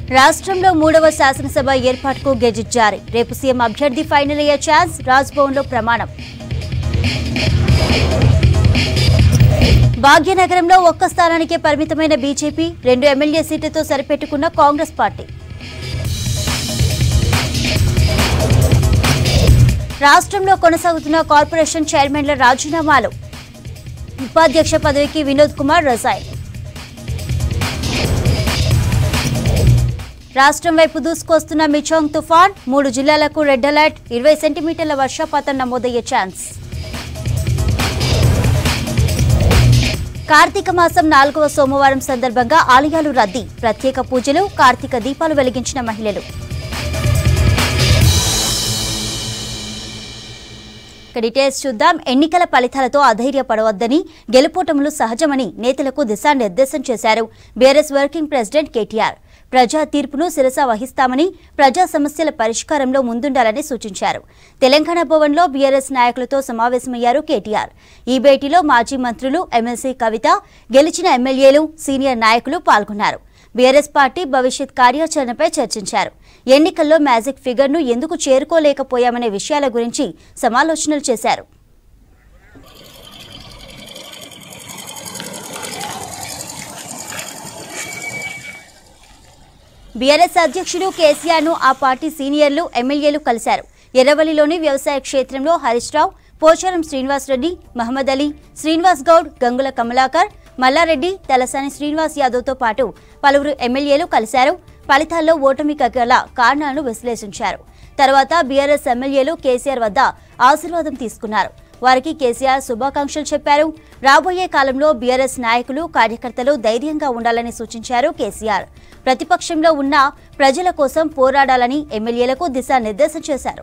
రాష్ట్రంలో మూడవ శాసనసభ ఏర్పాటుకు గెజిట్ జారీ రేపు సీఎం అభ్యర్థి ఫైనల్ అయ్యే ఛాన్స్ రాజ్భవన్లో ప్రమాణం భాగ్యనగరంలో ఒక్క స్థానానికే పరిమితమైన బీజేపీ రెండు ఎమ్మెల్యే సీట్లతో సరిపెట్టుకున్న కాంగ్రెస్ పార్టీ రాష్ట్రంలో కొనసాగుతున్న కార్పొరేషన్ చైర్మన్ల రాజీనామాలు ఉపాధ్యక్ష పదవికి వినోద్ కుమార్ రజాయ్ రాష్ట్రం వైపు దూసుకొస్తున్న మిచోంగ్ తుఫాన్ మూడు జిల్లాలకు రెడ్ అలర్ట్ ఇరవై సెంటీమీటర్ల వర్షపాతం నమోదయ్యే ఛాన్స్ కార్తీక మాసం నాలుగవ సోమవారం సందర్భంగా ఆలయాలు రద్దీ ప్రత్యేక పూజలు కార్తీక దీపాలు వెలిగించిన మహిళలు ఇక డీటెయిల్స్ చూద్దాం ఎన్నికల ఫలితాలతో అధైర్యపడవద్దని గెలుపోటములు సహజమని నేతలకు దిశానిర్దేశం చేశారు బీఆర్ఎస్ వర్కింగ్ ప్రెసిడెంట్ కేటీఆర్ ప్రజా తీర్పును శిరస వహిస్తామని ప్రజా సమస్యల పరిష్కారంలో ముందుండాలని సూచించారు తెలంగాణ భవన్లో బీఆర్ఎస్ నాయకులతో సమావేశమయ్యారు కేటీఆర్ ఈ భేటీలో మాజీ మంత్రులు ఎమ్మెల్సీ కవిత గెలిచిన ఎమ్మెల్యేలు సీనియర్ నాయకులు పాల్గొన్నారు బీఆర్ఎస్ పార్టీ భవిష్యత్ కార్యాచరణపై చర్చించారు ఎన్నికల్లో మ్యాజిక్ ఫిగర్ను ఎందుకు చేరుకోలేకపోయామనే విషయాల గురించి సమాలోచనలు చేశారు బీఆర్ఎస్ అధ్యక్షుడు కేసీఆర్ ను ఆ పార్టీ సీనియర్లు ఎమ్మెల్యేలు కలిశారు ఎర్రవల్లిలోని వ్యవసాయ క్షేత్రంలో హరీష్ రావు పోచారం శ్రీనివాస్ రెడ్డి మహమ్మద్ అలీ శ్రీనివాస్ గౌడ్ గంగుల కమలాకర్ మల్లారెడ్డి తలసాని శ్రీనివాస్ యాదవ్తో పాటు పలువురు ఎమ్మెల్యేలు కలిశారు ఫలితాల్లో ఓటమికి గల కారణాలను విశ్లేషించారు తర్వాత బీఆర్ఎస్ ఎమ్మెల్యేలు కేసీఆర్ వద్ద ఆశీర్వాదం తీసుకున్నారు వారికి కేసీఆర్ శుభాకాంక్షలు చెప్పారు రాబోయే కాలంలో బీఆర్ఎస్ నాయకులు కార్యకర్తలు ధైర్యంగా ఉండాలని సూచించారు కేసీఆర్ ప్రతిపక్షంలో ఉన్న ప్రజల కోసం పోరాడాలని ఎమ్మెల్యేలకు దిశానిర్దేశం చేశారు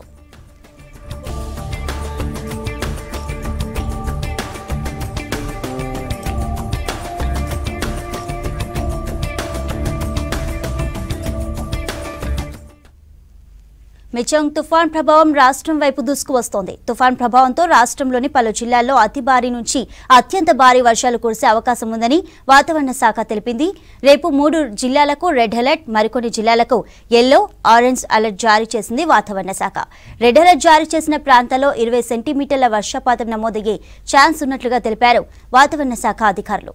మిచంగ్ తుఫాన్ ప్రభావం రాష్ట్రం వైపు దూసుకువస్తోంది తుఫాన్ ప్రభావంతో రాష్ట్రంలోని పలు జిల్లాల్లో అతి భారీ నుంచి అత్యంత భారీ వర్షాలు కురిసే అవకాశం ఉందని వాతావరణ శాఖ తెలిపింది రేపు మూడు జిల్లాలకు రెడ్ అలర్ట్ మరికొన్ని జిల్లాలకు ఎల్లో ఆరెంజ్ అలర్ట్ జారీ చేసింది వాతావరణ శాఖ రెడ్ అలర్ట్ జారీ చేసిన ప్రాంతాల్లో ఇరవై సెంటీమీటర్ల వర్షపాతం నమోదయ్యే ఛాన్స్ ఉన్నట్లుగా తెలిపారు వాతావరణ శాఖ అధికారులు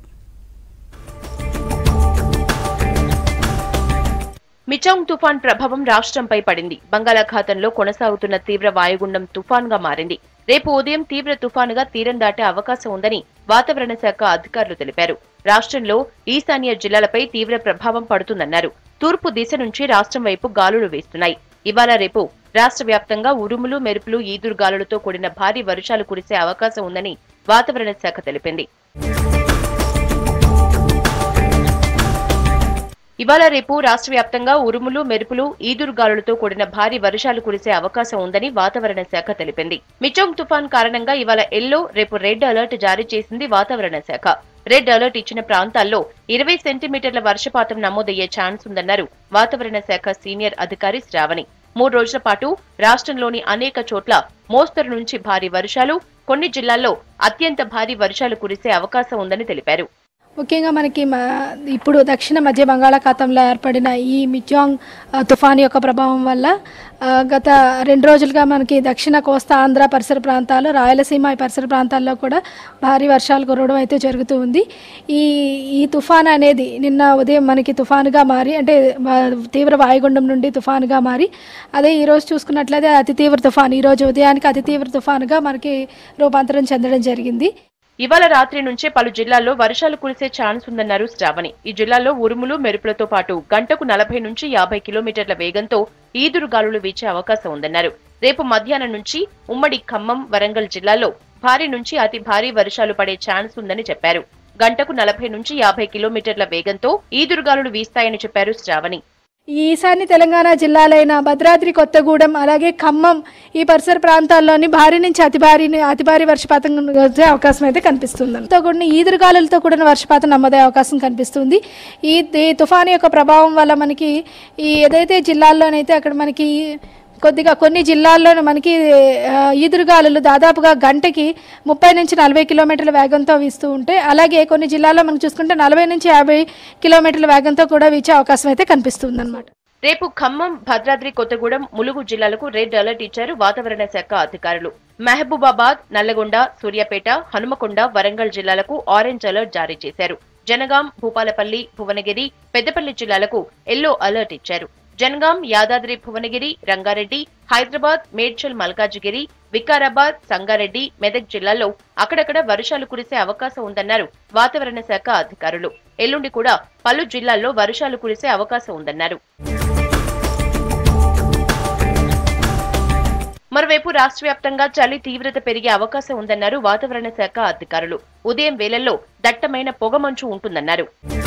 మిచౌంగ్ తుఫాన్ ప్రభావం రాష్ట్రంపై పడింది బంగాళాఖాతంలో కొనసాగుతున్న తీవ్ర వాయుగుండం తుఫాన్గా మారింది రేపు ఉదయం తీవ్ర తుఫానుగా తీరం దాటే అవకాశం ఉందని వాతావరణ శాఖ అధికారులు తెలిపారు రాష్ట్రంలో ఈశాన్య జిల్లాలపై తీవ్ర ప్రభావం పడుతుందన్నారు తూర్పు దిశ నుంచి రాష్ట్రం వైపు గాలులు వేస్తున్నాయి ఇవాళ రేపు రాష్ట్ర వ్యాప్తంగా ఉరుములు మెరుపులు ఈదురుగాలులతో కూడిన భారీ వర్షాలు కురిసే అవకాశం ఉందని వాతావరణ శాఖ తెలిపింది ఇవాళ రేపు రాష్ట్ర వ్యాప్తంగా ఉరుములు మెరుపులు ఈదురుగాలులతో కూడిన భారీ వర్షాలు కురిసే అవకాశం ఉందని వాతావరణ శాఖ తెలిపింది మిచోంగ్ తుఫాన్ కారణంగా ఇవాళ ఎల్లో రేపు రెడ్ అలర్ట్ జారీ చేసింది వాతావరణ శాఖ రెడ్ అలర్ట్ ఇచ్చిన ప్రాంతాల్లో ఇరవై సెంటీమీటర్ల వర్షపాతం నమోదయ్యే ఛాన్స్ ఉందన్నారు వాతావరణ శాఖ సీనియర్ అధికారి శ్రావణి మూడు రోజుల పాటు రాష్ట్రంలోని అనేక చోట్ల మోస్తరు నుంచి భారీ వర్షాలు కొన్ని జిల్లాల్లో అత్యంత భారీ వర్షాలు కురిసే అవకాశం ఉందని తెలిపారు ముఖ్యంగా మనకి మా ఇప్పుడు దక్షిణ మధ్య బంగాళాఖాతంలో ఏర్పడిన ఈ మిజాంగ్ ఆ, తుఫాన్ యొక్క ప్రభావం వల్ల ఆ, గత రెండు రోజులుగా మనకి దక్షిణ కోస్తా ఆంధ్ర పరిసర ప్రాంతాలు రాయలసీమ ఈ పరిసర ప్రాంతాల్లో కూడా భారీ వర్షాలు కురవడం అయితే జరుగుతూ ఉంది ఈ ఈ తుఫాన్ అనేది నిన్న ఉదయం మనకి తుఫానుగా మారి అంటే వా- తీవ్ర వాయుగుండం నుండి తుఫానుగా మారి అదే ఈ రోజు చూసుకున్నట్లయితే అతి తీవ్ర తుఫాన్ ఈ రోజు ఉదయానికి అతి తీవ్ర తుఫానుగా మనకి రూపాంతరం చెందడం జరిగింది ఇవాళ రాత్రి నుంచే పలు జిల్లాల్లో వర్షాలు కురిసే ఛాన్స్ ఉందన్నారు శ్రావణి ఈ జిల్లాల్లో ఉరుములు మెరుపులతో పాటు గంటకు నలభై నుంచి యాభై కిలోమీటర్ల వేగంతో ఈదురుగాలులు వీచే అవకాశం ఉందన్నారు రేపు మధ్యాహ్నం నుంచి ఉమ్మడి ఖమ్మం వరంగల్ జిల్లాల్లో భారీ నుంచి అతి భారీ వర్షాలు పడే ఛాన్స్ ఉందని చెప్పారు గంటకు నలభై నుంచి యాభై కిలోమీటర్ల వేగంతో ఈదురుగాలులు వీస్తాయని చెప్పారు శ్రావణి ఈ ఈశాన్య తెలంగాణ జిల్లాలైన భద్రాద్రి కొత్తగూడెం అలాగే ఖమ్మం ఈ పరిసర ప్రాంతాల్లోని భారీ నుంచి అతి భారీ అతి భారీ వర్షపాతం వచ్చే అవకాశం అయితే కనిపిస్తుంది తో కూడిన ఈదురుగాలులతో కూడిన వర్షపాతం నమోదయ్యే అవకాశం కనిపిస్తుంది ఈ ఈ తుఫాను యొక్క ప్రభావం వల్ల మనకి ఈ ఏదైతే జిల్లాల్లోనైతే అక్కడ మనకి కొద్దిగా కొన్ని జిల్లాల్లో మనకి ఆ, ఈదురుగాలులు దాదాపుగా గంటకి ముప్పై నుంచి నలభై కిలోమీటర్ల వేగంతో వీస్తూ ఉంటే అలాగే కొన్ని జిల్లాల్లో మనం చూసుకుంటే నలభై నుంచి యాభై కిలోమీటర్ల వేగంతో కూడా వీచే అవకాశం అయితే కనిపిస్తుంది రేపు ఖమ్మం భద్రాద్రి కొత్తగూడెం ములుగు జిల్లాలకు రెడ్ అలర్ట్ ఇచ్చారు వాతావరణ శాఖ అధికారులు మహబూబాబాద్ నల్లగొండ సూర్యాపేట హనుమకొండ వరంగల్ జిల్లాలకు ఆరెంజ్ అలర్ట్ జారీ చేశారు జనగాం భూపాలపల్లి భువనగిరి పెద్దపల్లి జిల్లాలకు ఎల్లో అలర్ట్ ఇచ్చారు జనగాం యాదాద్రి భువనగిరి రంగారెడ్డి హైదరాబాద్ మేడ్చల్ మల్కాజిగిరి వికారాబాద్ సంగారెడ్డి మెదక్ జిల్లాల్లో అక్కడక్కడ వర్షాలు కురిసే అవకాశం ఉందన్నారు వాతావరణ శాఖ అధికారులు ఎల్లుండి కూడా పలు జిల్లాల్లో వర్షాలు కురిసే అవకాశం ఉందన్నారు మరోవైపు రాష్ట్ర వ్యాప్తంగా చలి తీవ్రత పెరిగే అవకాశం ఉందన్నారు వాతావరణ శాఖ అధికారులు ఉదయం వేళల్లో దట్టమైన పొగమంచు ఉంటుందన్నారు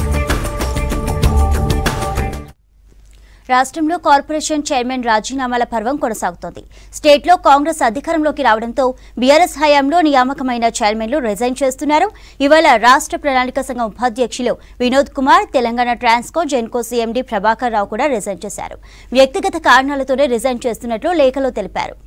రాష్ట్రంలో కార్పొరేషన్ చైర్మన్ రాజీనామాల పర్వం కొనసాగుతోంది స్టేట్లో కాంగ్రెస్ అధికారంలోకి రావడంతో బీఆర్ఎస్ హయాంలో నియామకమైన చైర్మన్లు రిజైన్ చేస్తున్నారు ఇవాళ రాష్ట్ర ప్రణాళిక సంఘం ఉపాధ్యక్షులు వినోద్ కుమార్ తెలంగాణ ట్రాన్స్కో జెన్కో సీఎండీ ప్రభాకర్ రావు కూడా రిజైన్ చేశారు వ్యక్తిగత కారణాలతోనే రిజైన్ చేస్తున్నట్లు లేఖలో తెలిపారు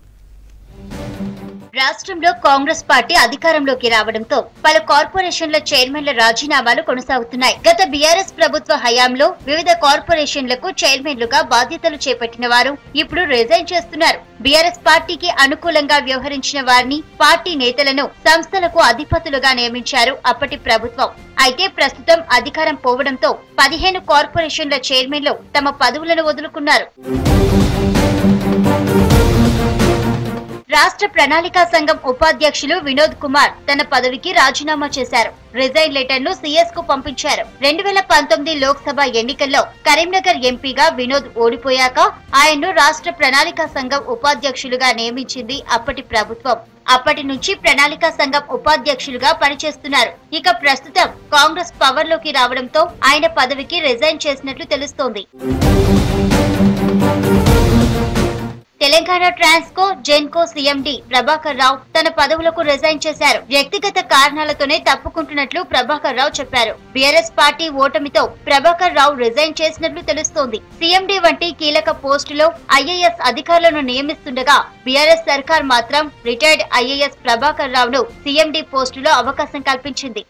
రాష్ట్రంలో కాంగ్రెస్ పార్టీ అధికారంలోకి రావడంతో పలు కార్పొరేషన్ల చైర్మన్ల రాజీనామాలు కొనసాగుతున్నాయి గత బీఆర్ఎస్ ప్రభుత్వ హయాంలో వివిధ కార్పొరేషన్లకు చైర్మన్లుగా బాధ్యతలు చేపట్టిన వారు ఇప్పుడు రిజైన్ చేస్తున్నారు బీఆర్ఎస్ పార్టీకి అనుకూలంగా వ్యవహరించిన వారిని పార్టీ నేతలను సంస్థలకు అధిపతులుగా నియమించారు అప్పటి ప్రభుత్వం అయితే ప్రస్తుతం అధికారం పోవడంతో పదిహేను కార్పొరేషన్ల చైర్మన్లు తమ పదవులను వదులుకున్నారు రాష్ట్ర ప్రణాళికా సంఘం ఉపాధ్యక్షులు వినోద్ కుమార్ తన పదవికి రాజీనామా చేశారు రిజైన్ లెటర్ ను సీఎస్ కు పంపించారు రెండు వేల పంతొమ్మిది లోక్సభ ఎన్నికల్లో కరీంనగర్ ఎంపీగా వినోద్ ఓడిపోయాక ఆయన్ను రాష్ట్ర ప్రణాళికా సంఘం ఉపాధ్యక్షులుగా నియమించింది అప్పటి ప్రభుత్వం అప్పటి నుంచి ప్రణాళికా సంఘం ఉపాధ్యక్షులుగా పనిచేస్తున్నారు ఇక ప్రస్తుతం కాంగ్రెస్ పవర్ లోకి రావడంతో ఆయన పదవికి రిజైన్ చేసినట్లు తెలుస్తోంది తెలంగాణ ట్రాన్స్కో జెన్కో సీఎండి ప్రభాకర్ రావు తన పదవులకు రిజైన్ చేశారు వ్యక్తిగత కారణాలతోనే తప్పుకుంటున్నట్లు ప్రభాకర్ రావు చెప్పారు బీఆర్ఎస్ పార్టీ ఓటమితో ప్రభాకర్ రావు రిజైన్ చేసినట్లు తెలుస్తోంది సీఎండి వంటి కీలక పోస్టులో ఐఏఎస్ అధికారులను నియమిస్తుండగా బీఆర్ఎస్ సర్కార్ మాత్రం రిటైర్డ్ ఐఏఎస్ ప్రభాకర్ రావును సీఎండి పోస్టులో అవకాశం కల్పించింది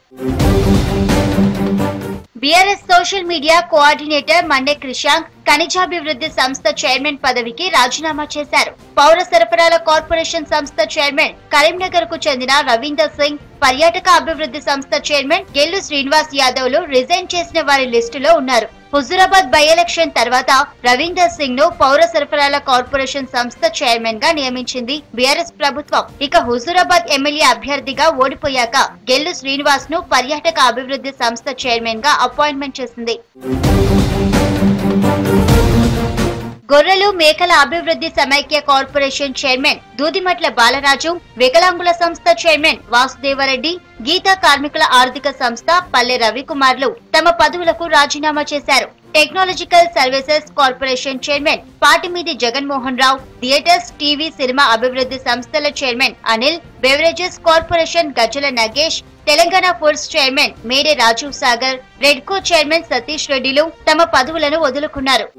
BRS social media coordinator Manne Krishank ఖనిజాభివృద్ధి సంస్థ చైర్మన్ పదవికి రాజీనామా చేశారు పౌర సరఫరాల కార్పొరేషన్ సంస్థ చైర్మన్ కరీంనగర్ కు చెందిన రవీందర్ సింగ్ పర్యాటక అభివృద్ధి సంస్థ చైర్మన్ గెల్లు శ్రీనివాస్ యాదవ్ లు రిజైన్ చేసిన వారి లిస్టులో ఉన్నారు హుజురాబాద్ బై ఎలక్షన్ తర్వాత రవీందర్ సింగ్ ను పౌర సరఫరాల కార్పొరేషన్ సంస్థ చైర్మన్ గా నియమించింది బీఆర్ఎస్ ప్రభుత్వం ఇక హుజురాబాద్ ఎమ్మెల్యే అభ్యర్థిగా ఓడిపోయాక గెల్లు శ్రీనివాస్ ను పర్యాటక అభివృద్ధి సంస్థ చైర్మన్ గా అపాయింట్మెంట్ చేసింది గొర్రెలు మేకల అభివృద్ధి సమైక్య కార్పొరేషన్ చైర్మన్ దూదిమట్ల బాలరాజు వికలాంగుల సంస్థ చైర్మన్ వాసుదేవరెడ్డి గీతా కార్మికుల ఆర్థిక సంస్థ పల్లె రవికుమార్లు తమ పదవులకు రాజీనామా చేశారు technological services corporation chairman Patimeedi Jaganmohan Rao theatres TV cinema అభివృద్ధి సంస్థల chairman Anil beverages corporation Gajjala Nagesh Telangana foods chairman Mede Rajeev Sagar REDCO chairman Satish రెడ్డిలు తమ పదవులను వదులుకున్నారు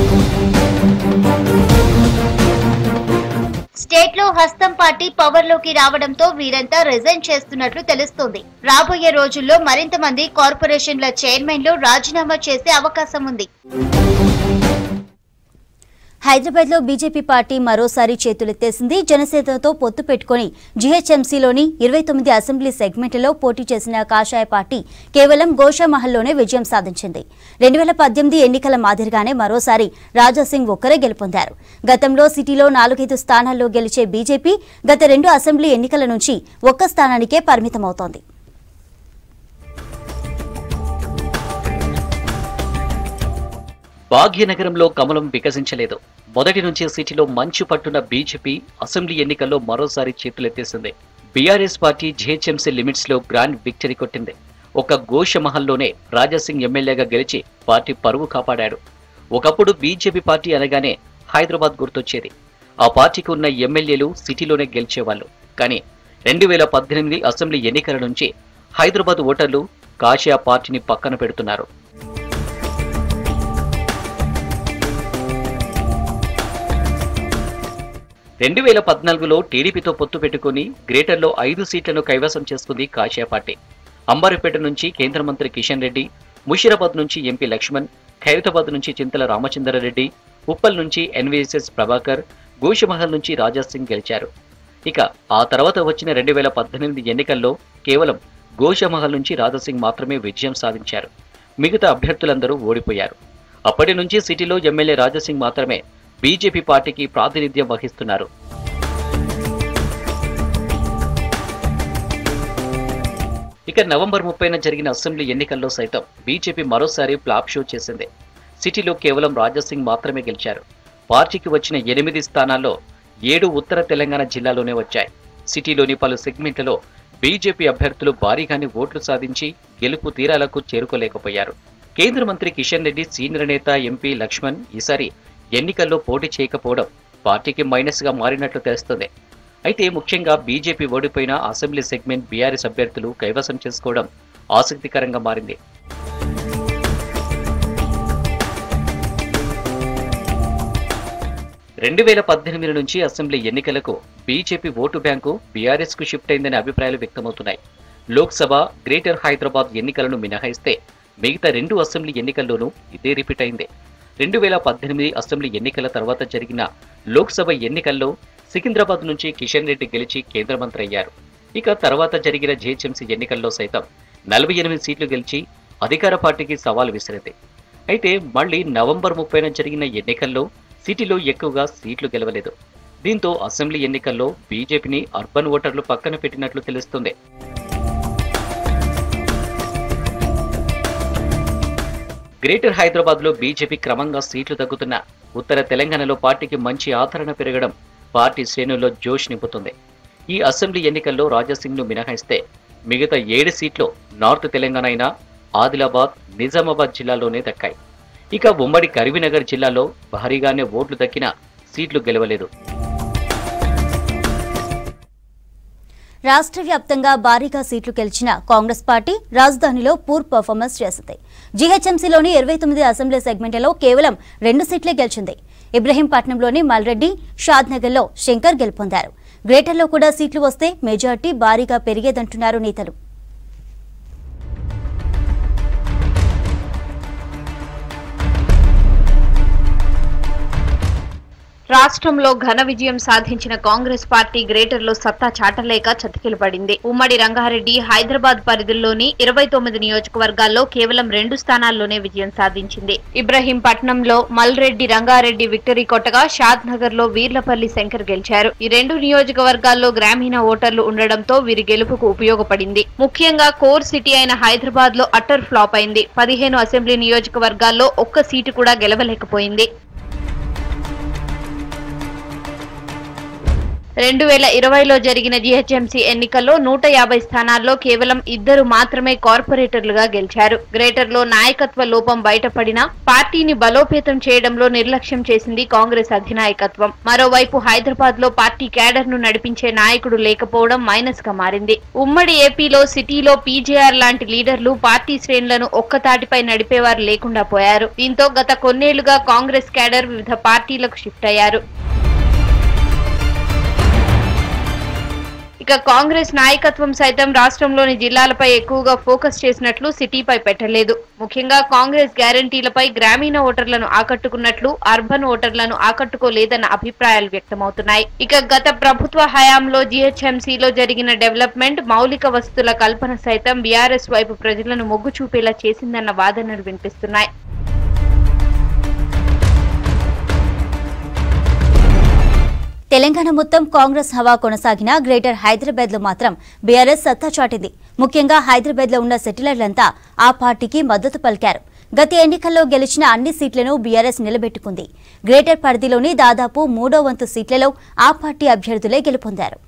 స్టేట్ లో హస్తం పార్టీ పవర్ లోకి రావడంతో వీరంతా రిజైన్ చేస్తున్నట్లు తెలుస్తోంది రాబోయే రోజుల్లో మరింత మంది కార్పొరేషన్ల చైర్మన్లు రాజీనామా చేసే అవకాశం ఉంది హైదరాబాద్ లో బీజేపీ పార్టీ మరోసారి చేతులెత్తేసింది జనసేనతో పొత్తు పెట్టుకుని జీహెచ్ఎంసీలోని ఇరవై తొమ్మిది అసెంబ్లీ సెగ్మెంట్లలో పోటీ చేసిన కాషాయ పార్టీ కేవలం గోషామహల్లోనే విజయం సాధించింది రెండు వేల పద్దెనిమిది ఎన్నికల మాదిరిగానే మరోసారి రాజాసింగ్ ఒక్కరే గెలుపొందారు గతంలో సిటీలో నాలుగైదు స్థానాల్లో గెలిచే బీజేపీ గత రెండు అసెంబ్లీ ఎన్నికల నుంచి ఒక్క స్థానానికే పరిమితమవుతోంది భాగ్యనగరంలో కమలం వికసించలేదు మొదటి నుంచి సిటీలో మంచు పట్టున్న బీజేపీ అసెంబ్లీ ఎన్నికల్లో మరోసారి చేతులెత్తేసింది బీఆర్ఎస్ పార్టీ జీహెచ్ఎంసీ లిమిట్స్ లో గ్రాండ్ విక్టరీ కొట్టింది ఒక ఘోషమహల్లోనే రాజాసింగ్ ఎమ్మెల్యేగా గెలిచి పార్టీ పరువు కాపాడాడు ఒకప్పుడు బీజేపీ పార్టీ అనగానే హైదరాబాద్ గుర్తొచ్చేది ఆ పార్టీకి ఉన్న ఎమ్మెల్యేలు సిటీలోనే గెలిచేవాళ్ళు కానీ రెండు వేల పద్దెనిమిది అసెంబ్లీ ఎన్నికల నుంచి హైదరాబాద్ ఓటర్లు కాషియా పార్టీని పక్కన పెడుతున్నారు రెండు వేల పద్నాలుగులో టీడీపీతో పొత్తు పెట్టుకుని గ్రేటర్లో ఐదు సీట్లను కైవసం చేసుకుంది కాషాయ పార్టీ అంబారిపేట నుంచి కేంద్ర మంత్రి కిషన్ రెడ్డి ముషీరాబాద్ నుంచి ఎంపీ లక్ష్మణ్ ఖైరతాబాద్ నుంచి చింతల రామచంద్రారెడ్డి ఉప్పల్ నుంచి ఎన్వీఎస్ఎస్ ప్రభాకర్ గోషమహల్ నుంచి రాజా సింగ్ గెలిచారు ఇక ఆ తర్వాత వచ్చిన రెండు వేల పద్దెనిమిది ఎన్నికల్లో కేవలం గోషమహల్ నుంచి రాజాసింగ్ మాత్రమే విజయం సాధించారు మిగతా అభ్యర్థులందరూ ఓడిపోయారు అప్పటి నుంచి సిటీలో ఎమ్మెల్యే రాజాసింగ్ మాత్రమే బీజేపీ పార్టీకి ప్రాతినిధ్యం వహిస్తున్నారు ఇక నవంబర్ ముప్పైన జరిగిన అసెంబ్లీ ఎన్నికల్లో సైతం బీజేపీ మరోసారి ఫ్లాప్ షో చేసింది సిటీలో కేవలం రాజాసింగ్ మాత్రమే గెలిచారు పార్టీకి వచ్చిన ఎనిమిది స్థానాల్లో ఏడు ఉత్తర తెలంగాణ జిల్లాలోనే వచ్చాయి సిటీలోని పలు సెగ్మెంట్లలో బీజేపీ అభ్యర్థులు భారీగానే ఓట్లు సాధించి గెలుపు తీరాలకు చేరుకోలేకపోయారు కేంద్ర మంత్రి కిషన్ రెడ్డి సీనియర్ నేత ఎంపీ లక్ష్మణ్ ఈసారి ఎన్నికల్లో పోటీ చేయకపోవడం పార్టీకి మైనస్ గా మారినట్లు తెలుస్తుంది అయితే ముఖ్యంగా బీజేపీ ఓడిపోయిన అసెంబ్లీ సెగ్మెంట్ బీఆర్ఎస్ అభ్యర్థులు కైవసం చేసుకోవడం ఆసక్తికరంగా మారింది రెండు వేల పద్దెనిమిది నుంచి అసెంబ్లీ ఎన్నికలకు బీజేపీ ఓటు బ్యాంకు బీఆర్ఎస్ కు షిఫ్ట్ అయిందనే అభిప్రాయాలు వ్యక్తమవుతున్నాయి లోక్సభ గ్రేటర్ హైదరాబాద్ ఎన్నికలను మినహాయిస్తే మిగతా రెండు అసెంబ్లీ ఎన్నికల్లోనూ ఇదే రిపీట్ అయింది రెండు వేల పద్దెనిమిది అసెంబ్లీ ఎన్నికల తర్వాత జరిగిన లోక్సభ ఎన్నికల్లో సికింద్రాబాద్ నుంచి కిషన్ రెడ్డి గెలిచి కేంద్ర మంత్రి అయ్యారు ఇక తర్వాత జరిగిన జేహెచ్ఎంసీ ఎన్నికల్లో సైతం నలభై ఎనిమిది సీట్లు గెలిచి అధికార పార్టీకి సవాల్ విసిరింది అయితే మళ్ళీ నవంబర్ ముప్పైన జరిగిన ఎన్నికల్లో సిటీలో ఎక్కువగా సీట్లు గెలవలేదు దీంతో అసెంబ్లీ ఎన్నికల్లో బీజేపీని అర్బన్ ఓటర్లు పక్కన పెట్టినట్లు తెలుస్తుంది గ్రేటర్ హైదరాబాద్ లో బీజేపీ క్రమంగా సీట్లు తగ్గుతున్నా ఉత్తర తెలంగాణలో పార్టీకి మంచి ఆదరణ పెరగడం పార్టీ శ్రేణుల్లో జోష్ నింపుతుంది ఈ అసెంబ్లీ ఎన్నికల్లో రాజాసింగ్ ను మినహాయిస్తే మిగతా ఏడు సీట్లు నార్త్ తెలంగాణ అయిన ఆదిలాబాద్ నిజామాబాద్ జిల్లాలోనే దక్కాయి ఇక ఉమ్మడి కరీంనగర్ జిల్లాలో భారీగానే ఓట్లు దక్కినా సీట్లు గెలవలేదు రాష్ట్ర వ్యాప్తంగా భారీగా సీట్లు గెలిచిన కాంగ్రెస్ పార్టీ రాజధానిలో పూర్ పర్ఫార్మెన్స్ చేసింది జీహెచ్ఎంసీలోని ఇరవై తొమ్మిది అసెంబ్లీ సెగ్మెంట్లలో కేవలం రెండు సీట్లే గెలిచింది ఇబ్రహీంపట్నంలోని మల్రెడ్డి షాద్నగర్లో శంకర్ గెలుపొందారు గ్రేటర్లో కూడా సీట్లు వస్తే మెజార్టీ భారీగా పెరిగేదంటున్నారు నేతలు రాష్ట్రంలో ఘన విజయం సాధించిన కాంగ్రెస్ పార్టీ గ్రేటర్లో సత్తా చాటలేక చతికిలపడింది ఉమ్మడి రంగారెడ్డి హైదరాబాద్ పరిధిలోని ఇరవై తొమ్మిది నియోజకవర్గాల్లో కేవలం రెండు స్థానాల్లోనే విజయం సాధించింది ఇబ్రహీంపట్నంలో మల్రెడ్డి రంగారెడ్డి విక్టరీ కొట్టగా షాద్ నగర్ లో వీర్లపల్లి శంకర్ గెలిచారు ఈ రెండు నియోజకవర్గాల్లో గ్రామీణ ఓటర్లు ఉండడంతో వీరి గెలుపుకు ఉపయోగపడింది ముఖ్యంగా కోర్ సిటీ అయిన హైదరాబాద్ లో అట్టర్ ఫ్లాప్ అయింది పదిహేను అసెంబ్లీ నియోజకవర్గాల్లో ఒక్క సీటు కూడా గెలవలేకపోయింది రెండు వేల ఇరవైలో జరిగిన జీహెచ్ఎంసీ ఎన్నికల్లో నూట యాభై స్థానాల్లో కేవలం ఇద్దరు మాత్రమే కార్పొరేటర్లుగా గెలిచారు గ్రేటర్ లో నాయకత్వ లోపం బయటపడినా పార్టీని బలోపేతం చేయడంలో నిర్లక్ష్యం చేసింది కాంగ్రెస్ అధినాయకత్వం మరోవైపు హైదరాబాద్ లో పార్టీ క్యాడర్ ను నడిపించే నాయకుడు లేకపోవడం మైనస్ గా మారింది ఉమ్మడి ఏపీలో సిటీలో పీజేఆర్ లాంటి లీడర్లు పార్టీ శ్రేణులను ఒక్కతాటిపై నడిపేవారు లేకుండా పోయారు దీంతో గత కొన్నేళ్లుగా కాంగ్రెస్ క్యాడర్ వివిధ పార్టీలకు షిఫ్ట్ అయ్యారు ఇక కాంగ్రెస్ నాయకత్వం సైతం రాష్ట్రంలోని జిల్లాలపై ఎక్కువగా ఫోకస్ చేసినట్లు సిటీపై పెట్టలేదు ముఖ్యంగా కాంగ్రెస్ గ్యారంటీలపై గ్రామీణ ఓటర్లను ఆకట్టుకున్నట్లు అర్బన్ ఓటర్లను ఆకట్టుకోలేదన్న అభిప్రాయాలు వ్యక్తమవుతున్నాయి ఇక గత ప్రభుత్వ హయాంలో జీహెచ్ఎంసీలో జరిగిన డెవలప్మెంట్ మౌలిక వసతుల కల్పన సైతం బీఆర్ఎస్ వైపు ప్రజలను మొగ్గు చూపేలా చేసిందన్న వాదనలు వినిపిస్తున్నాయి తెలంగాణ మొత్తం కాంగ్రెస్ హవా కొనసాగిన గ్రేటర్ హైదరాబాద్ లో మాత్రం బీఆర్ఎస్ సత్తా చాటింది ముఖ్యంగా హైదరాబాద్ లో ఉన్న సెటిలర్లంతా ఆ పార్టీకి మద్దతు పలికారు గత ఎన్నికల్లో గెలిచిన అన్ని సీట్లను బీఆర్ఎస్ నిలబెట్టుకుంది గ్రేటర్ పరిధిలోని దాదాపు మూడో వంతు సీట్లలో ఆ పార్టీ అభ్యర్థులే గెలుపొందారు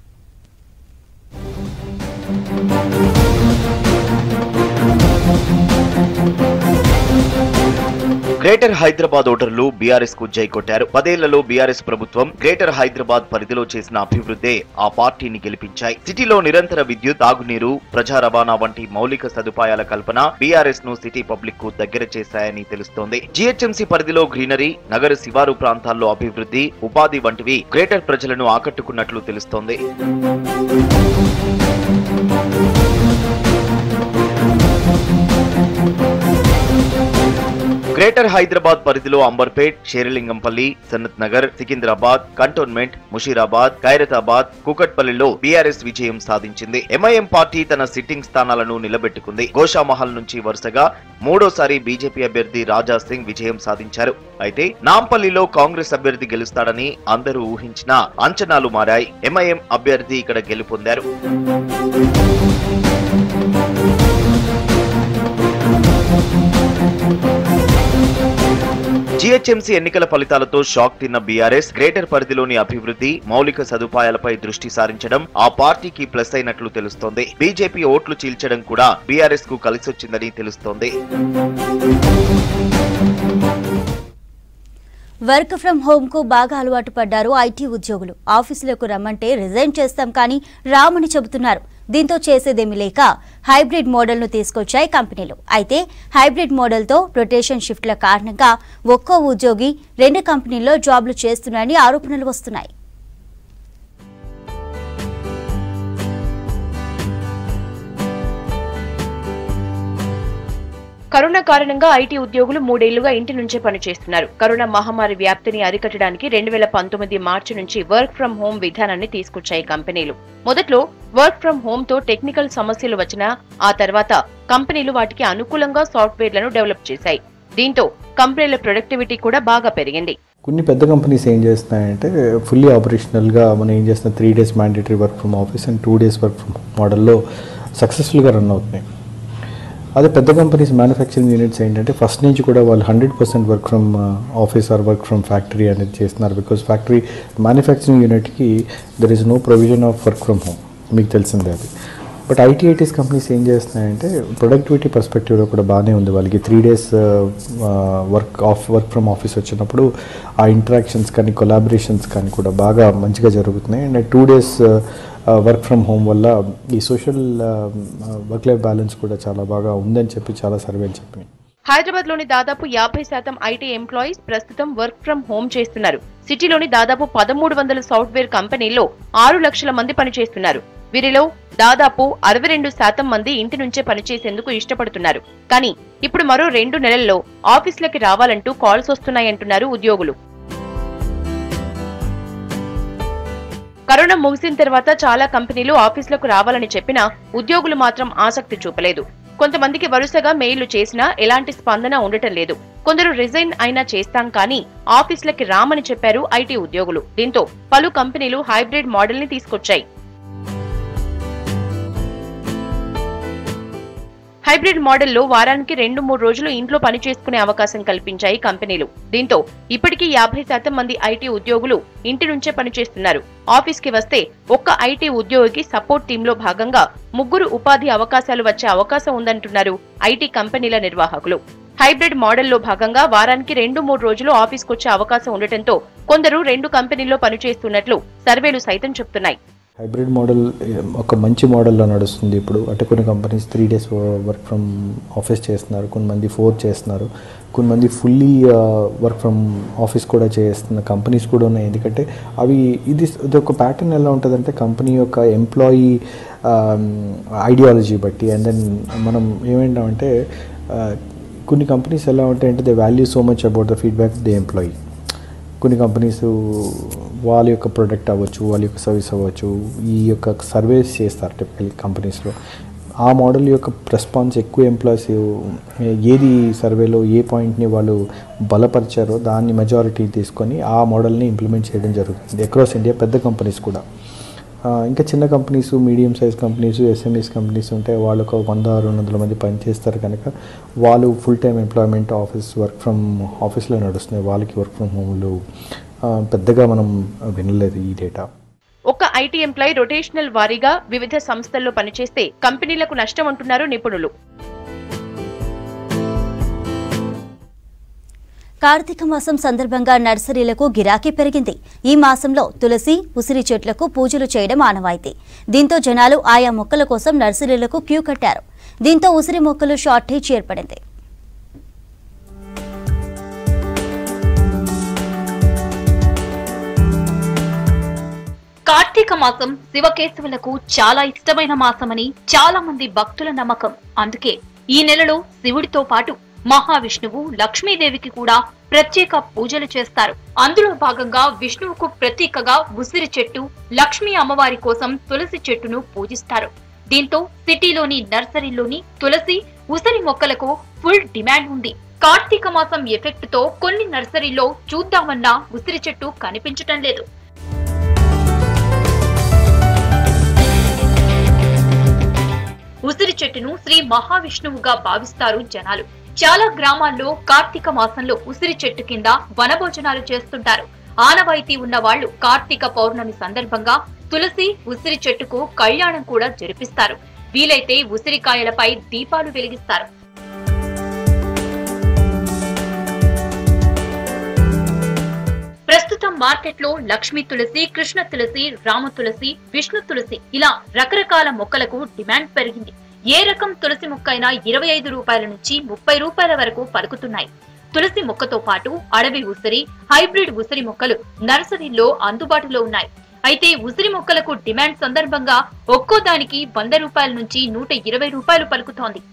గ్రేటర్ హైదరాబాద్ ఓటర్లు బీఆర్ఎస్ కు జై కొట్టారు పదేళ్లలో బీఆర్ఎస్ ప్రభుత్వం గ్రేటర్ హైదరాబాద్ పరిధిలో చేసిన అభివృద్ధే ఆ పార్టీని గెలిపించాయి సిటీలో నిరంతర విద్యుత్ తాగునీరు ప్రజా రవాణా వంటి మౌలిక సదుపాయాల కల్పన బీఆర్ఎస్ ను సిటీ పబ్లిక్ కు దగ్గర చేశాయని తెలుస్తోంది జీహెచ్ఎంసీ పరిధిలో గ్రీనరీ నగర శివారు ప్రాంతాల్లో అభివృద్ధి ఉపాధి వంటివి గ్రేటర్ ప్రజలను ఆకట్టుకున్నట్లు తెలుస్తోంది గ్రేటర్ హైదరాబాద్ పరిధిలో అంబర్పేట్ షేరలింగంపల్లి సనత్ నగర్ సికింద్రాబాద్ కంటోన్మెంట్ ముషీరాబాద్ ఖైరతాబాద్ కుకట్పల్లిలో బీఆర్ఎస్ విజయం సాధించింది ఎంఐఎం పార్టీ తన సిట్టింగ్ స్థానాలను నిలబెట్టుకుంది గోషామహల్ నుంచి వరుసగా మూడోసారి బీజేపీ అభ్యర్థి రాజా సింగ్ విజయం సాధించారు అయితే నాంపల్లిలో కాంగ్రెస్ అభ్యర్థి గెలుస్తాడని అందరూ ఊహించినా అంచనాలు మారాయి ఎంఐఎం అభ్యర్థి ఇక్కడ గెలుపొందారు జీహెచ్ఎంసీ ఎన్నికల ఫలితాలతో షాక్ తిన్న బీఆర్ఎస్ గ్రేటర్ పరిధిలోని అభివృద్ధి మౌలిక సదుపాయాలపై దృష్టి సారించడం ఆ పార్టీకి ప్లస్ అయినట్లు తెలుస్తోంది బీజేపీ ఓట్లు చీల్చడం కూడా బీఆర్ఎస్ కు కలిసొచ్చిందని తెలుస్తోంది వర్క్ ఫ్రం హోమ్ కు బాగా అలవాటు పడ్డారు ఐటీ ఉద్యోగులు ఆఫీసులకు రమ్మంటే రిజైన్ చేస్తాం కానీ రామని చెబుతున్నారు దీంతో చేసేదేమీ లేక హైబ్రిడ్ మోడల్ను తీసుకొచ్చాయి కంపెనీలు అయితే హైబ్రిడ్ మోడల్తో రొటేషన్ షిఫ్ట్ల కారణంగా ఒక్కో ఉద్యోగి రెండు కంపెనీల్లో జాబ్లు చేస్తున్నారని ఆరోపణలు వస్తున్నాయి కరోనా కారణంగా ఐటీ ఉద్యోగులు మూడేళ్లుగా ఇంటి నుంచే పనిచేస్తున్నారు కరోనా మహమ్మారి వ్యాప్తిని అరికట్టడానికి రెండు వేల పంతొమ్మిది మార్చి నుంచి వర్క్ ఫ్రం హోం విధానాన్ని తీసుకొచ్చాయి కంపెనీలు మొదట్లో వర్క్ ఫ్రం హోం తో టెక్నికల్ సమస్యలు వచ్చినా ఆ తర్వాత కంపెనీలు వాటికి అనుకూలంగా సాఫ్ట్వేర్లను డెవలప్ చేశాయి దీంతో కంపెనీల ప్రొడక్టివిటీ కూడా బాగా పెరిగింది కొన్ని పెద్ద కంపెనీస్ ఏం చేస్తున్నాయంటే ఫుల్లీ ఆపరేషనల్గా మనం ఏం చేస్తున్న three days mandatory work from office and two days work from మోడల్లో సక్సెస్ఫుల్గా రన్ అవుతున్నాయి అదే పెద్ద కంపెనీస్ మ్యానుఫ్యాక్చరింగ్ యూనిట్స్ ఏంటంటే ఫస్ట్ నుంచి కూడా వాళ్ళు hundred percent work from office or work from factory అనేది చేస్తున్నారు బికాస్ ఫ్యాక్టరీ మ్యానుఫ్యాక్చరింగ్ యూనిట్కి there is no provision of work from home మీకు తెలిసిందే అది బట్ ఐటీఐటీస్ కంపెనీస్ ఏం చేస్తున్నాయంటే ప్రొడక్టివిటీ పర్స్పెక్టివ్లో కూడా బాగానే ఉంది వాళ్ళకి three days work of work from office వచ్చినప్పుడు ఆ ఇంటరాక్షన్స్ కానీ కొలాబరేషన్స్ కానీ కూడా బాగా మంచిగా జరుగుతున్నాయి and two days work from home వల్ల ఈ సోషల్ వర్క్ లైఫ్ బ్యాలెన్స్ కూడా చాలా బాగా ఉందని చెప్పి చాలా సర్వేలు చెప్పినాయి హైదరాబాద్ లోని దాదాపు యాభై శాతం ఐటీ ఎంప్లాయీస్ ప్రస్తుతం వర్క్ ఫ్రం హోం చేస్తున్నారు సిటీలోని దాదాపు పదమూడు వందల సాఫ్ట్వేర్ కంపెనీల్లో ఆరు లక్షల మంది పనిచేస్తున్నారు వీరిలో దాదాపు అరవై రెండు శాతం మంది ఇంటి నుంచే పనిచేసేందుకు ఇష్టపడుతున్నారు కానీ ఇప్పుడు మరో రెండు నెలల్లో ఆఫీసులకి రావాలంటూ కాల్స్ వస్తున్నాయంటున్నారు ఉద్యోగులు కరోనా ముగిసిన తర్వాత చాలా కంపెనీలు ఆఫీసులకు రావాలని చెప్పినా ఉద్యోగులు మాత్రం ఆసక్తి చూపలేదు కొంతమందికి వరుసగా మెయిల్లు చేసినా ఎలాంటి స్పందన ఉండటం లేదు కొందరు రిజైన్ అయినా చేస్తాం కానీ ఆఫీసులకి రామని చెప్పారు ఐటీ ఉద్యోగులు దీంతో పలు కంపెనీలు హైబ్రిడ్ మోడల్ ని తీసుకొచ్చాయి హైబ్రిడ్ మోడల్లో వారానికి రెండు మూడు రోజులు ఇంట్లో పని చేసుకునే అవకాశం కల్పించాయి కంపెనీలు దీంతో ఇప్పటికీ యాభై శాతం మంది ఐటీ ఉద్యోగులు ఇంటి నుంచే పనిచేస్తున్నారు ఆఫీస్ కి వస్తే ఒక్క ఐటీ ఉద్యోగికి సపోర్ట్ టీంలో భాగంగా ముగ్గురు ఉపాధి అవకాశాలు వచ్చే అవకాశం ఉందంటున్నారు ఐటీ కంపెనీల నిర్వాహకులు హైబ్రిడ్ మోడల్లో భాగంగా వారానికి రెండు మూడు రోజులు ఆఫీస్కు వచ్చే అవకాశం ఉండటంతో కొందరు రెండు కంపెనీల్లో పనిచేస్తున్నట్లు సర్వేలు సైతం చెప్తున్నాయి హైబ్రిడ్ మోడల్ ఒక మంచి మోడల్లో నడుస్తుంది ఇప్పుడు అంటే కొన్ని companies three days work from office చేస్తున్నారు కొంతమంది ఫోర్ చేస్తున్నారు కొంతమంది ఫుల్లీ వర్క్ ఫ్రమ్ ఆఫీస్ కూడా చేస్తున్న కంపెనీస్ కూడా ఉన్నాయి ఎందుకంటే అవి ఇది ఇది ఒక ప్యాటర్న్ ఎలా ఉంటుందంటే కంపెనీ యొక్క ఎంప్లాయీ ఐడియాలజీ బట్టి అండ్ దెన్ మనం ఏమంటామంటే కొన్ని కంపెనీస్ ఎలా ఉంటాయంటే they value so much about the feedback the employee కొన్ని కంపెనీస్ వాళ్ళ యొక్క ప్రొడక్ట్ అవ్వచ్చు వాళ్ళ యొక్క సర్వీస్ అవ్వచ్చు ఈ యొక్క సర్వీస్ చేస్తారు టిపికల్ కంపెనీస్లో ఆ మోడల్ యొక్క రెస్పాన్స్ ఎక్కువ ఎంప్లాయీస్ ఏది సర్వేలో ఏ పాయింట్ని వాళ్ళు బలపరిచారో దాన్ని మెజారిటీ తీసుకొని ఆ మోడల్ని ఇంప్లిమెంట్ చేయడం జరుగుతుంది అక్రాస్ ఇండియా పెద్ద కంపెనీస్ కూడా ఇంకా చిన్న companies medium size companies SMEs companies ఉంటే వాళ్ళు ఒక వంద రెండు వందల మంది పనిచేస్తారు కనుక వాళ్ళు full time employment office work from ఆఫీస్లో నడుస్తున్నాయి వాళ్ళకి వర్క్ ఫ్రమ్ హోమ్లు పెద్దగా మనం వినలేదు ఈ డేటా ఒక ఐటీ ఎంప్లాయీ రొటేషనల్ వారీగా వివిధ సంస్థల్లో పనిచేస్తే కంపెనీలకు నష్టం అంటున్నారు నిపుణులు కార్తీక మాసం సందర్భంగా నర్సరీలకు గిరాకీ పెరిగింది ఈ మాసంలో తులసి ఉసిరి చెట్లకు పూజలు చేయడం ఆనవాయితీ దీంతో జనాలు ఆయా మొక్కల కోసం నర్సరీలకు క్యూ కట్టారు దీంతో ఉసిరి మొక్కలు షార్టేజ్ ఏర్పడింది కార్తీక మాసం శివకేశవులకు చాలా ఇష్టమైన మాసమని చాలా మంది భక్తుల నమ్మకం అందుకే ఈ నెలలో శివుడితో పాటు మహావిష్ణువు లక్ష్మీదేవికి కూడా ప్రత్యేక పూజలు చేస్తారు అందులో భాగంగా విష్ణువుకు ప్రతీకగా ఉసిరి చెట్టు లక్ష్మీ అమ్మవారి కోసం తులసి చెట్టును పూజిస్తారు దీంతో సిటీలోని నర్సరీలోని తులసి ఉసిరి మొక్కలకు ఫుల్ డిమాండ్ ఉంది కార్తీక మాసం ఎఫెక్ట్ తో కొన్ని నర్సరీలో చూద్దామన్నా ఉసిరి చెట్టు కనిపించటం లేదు ఉసిరి చెట్టును శ్రీ మహావిష్ణువుగా భావిస్తారు జనాలు చాలా గ్రామాల్లో కార్తీక మాసంలో ఉసిరి చెట్టు కింద వనభోజనాలు చేస్తుంటారు ఆనవాయితీ ఉన్న వాళ్ళు కార్తీక పౌర్ణమి సందర్భంగా తులసి ఉసిరి చెట్టుకు కళ్యాణం కూడా జరిపిస్తారు వీలైతే ఉసిరికాయలపై దీపాలు వెలిగిస్తారు ప్రస్తుతం మార్కెట్లో లక్ష్మీ తులసి కృష్ణ తులసి రామ తులసి విష్ణు తులసి ఇలా రకరకాల మొక్కలకు డిమాండ్ పెరిగింది ఏ రకం తులసి మొక్క అయినా ఇరవై ఐదు రూపాయల నుంచి ముప్పై రూపాయల వరకు పలుకుతున్నాయి తులసి మొక్కతో పాటు అడవి ఉసిరి హైబ్రిడ్ ఉసిరి మొక్కలు నర్సరీల్లో అందుబాటులో ఉన్నాయి అయితే ఉసిరి మొక్కలకు డిమాండ్ సందర్భంగా ఒక్కో దానికి వంద రూపాయల నుంచి నూట ఇరవై రూపాయలు పలుకుతోంది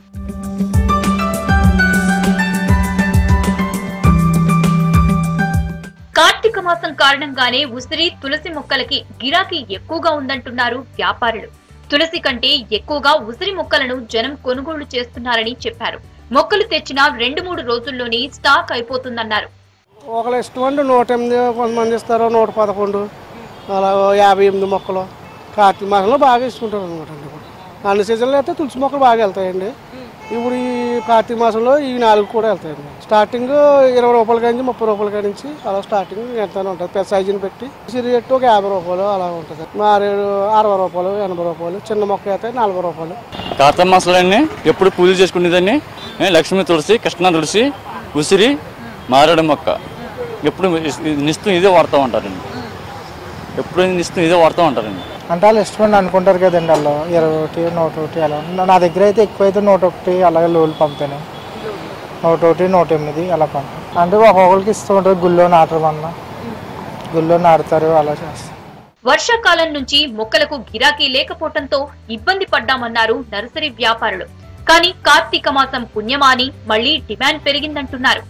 కార్తీక మాసం కారణంగానే ఉసిరి తులసి మొక్కలకి గిరాకీ ఎక్కువగా ఉందంటున్నారు వ్యాపారులు తులసి కంటే ఎక్కువగా ఉసిరి మొక్కలను జనం కొనుగోలు చేస్తున్నారని చెప్పారు మొక్కలు తెచ్చిన రెండు మూడు రోజుల్లోనే స్టాక్ అయిపోతుందన్నారు ఒకళ్ళు ఇష్టం అండి నూట ఎనిమిది కొంతమంది ఇస్తారు నూట పదకొండు అలా యాభై ఎనిమిది మొక్కలు కార్తీక మాసంలో బాగా ఇస్తుంటారు అనమాట అండి ఇప్పుడు అన్ని సీజన్లో అయితే తులసి మొక్కలు బాగా వెళ్తాయండి ఇప్పుడు ఈ కార్తీక మాసంలో ఈ నాలుగు కూడా వెళ్తాయండి స్టార్టింగ్ ఇరవై రూపాయల కాడి నుంచి ముప్పై రూపాయల కాడి నుంచి అలా స్టార్టింగ్ వెళ్తానే ఉంటుంది పెద్ద సైజుని పెట్టి సిరి చెట్టు ఒక యాభై రూపాయలు అలా ఉంటుంది మారేడు అరవై రూపాయలు ఎనభై రూపాయలు చిన్న మొక్క అయితే నలభై రూపాయలు కార్తీక మాసంలోని ఎప్పుడు పూజలు చేసుకునేదాన్ని ఏ, లక్ష్మీ తులసి కృష్ణ తులసి ఉసిరి మారేడు మొక్క ఎప్పుడు ఇస్- నిత్యం ఇదే వాడుతూ ఉంటారండి ఎప్పుడు నిత్యం ఇదే వాడుతూ ఉంటారండి అంటే వాళ్ళు ఇష్టపడి అనుకుంటారు కదండి వాళ్ళు ఇరవై ఒకటి నూట ఒకటి అలా నా దగ్గర అయితే ఎక్కువైతే నూట ఒకటి అలాగే లోలు పంపుతాను నూట ఒకటి నూట ఎనిమిది అలా పంపుతాను అంటే ఒక్కొక్కరికి ఇస్తూ ఉంటారు గుళ్ళో నాటమన్నా గుళ్ళో నాటుతారు అలా చేస్తారు వర్షాకాలం నుంచి మొక్కలకు గిరాకీ లేకపోవడంతో ఇబ్బంది పడ్డామన్నారు నర్సరీ వ్యాపారులు కానీ కార్తీక మాసం పుణ్యమా అని మళ్లీ డిమాండ్ పెరిగిందంటున్నారు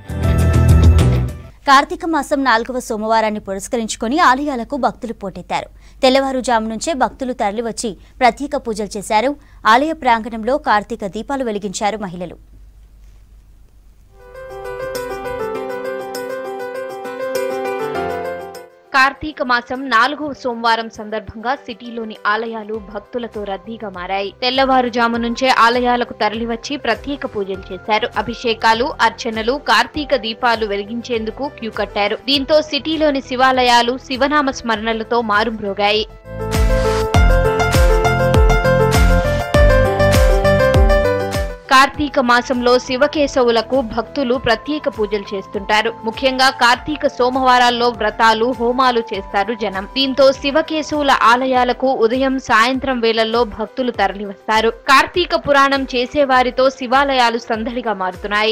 కార్తీక మాసం నాలుగవ సోమవారాన్ని పురస్కరించుకొని ఆలయాలకు భక్తులు పోటెత్తారు తెల్లవారుజాము నుంచే భక్తులు తరలివచ్చి ప్రత్యేక పూజలు చేశారు ఆలయ ప్రాంగణంలో కార్తీక దీపాలు వెలిగించారు మహిళలు కార్తీక మాసం నాలుగవ సోమవారం సందర్భంగా సిటీలోని ఆలయాలు భక్తులతో రద్దీగా మారాయి తెల్లవారుజాము నుంచే ఆలయాలకు తరలివచ్చి ప్రత్యేక పూజలు చేశారు అభిషేకాలు అర్చనలు కార్తీక దీపాలు వెలిగించేందుకు క్యూ కట్టారు దీంతో సిటీలోని శివాలయాలు శివనామ స్మరణలతో మారుమ్రోగాయి కార్తీక మాసంలో శివకేశవులకు భక్తులు ప్రత్యేక పూజలు చేస్తుంటారు ముఖ్యంగా కార్తీక సోమవారాల్లో వ్రతాలు హోమాలు చేస్తారు జనం దీంతో శివకేశవుల ఆలయాలకు ఉదయం సాయంత్రం వేళల్లో భక్తులు తరలివస్తారు కార్తీక పురాణం చేసేవారితో శివాలయాలు సందడిగా మారుతున్నాయి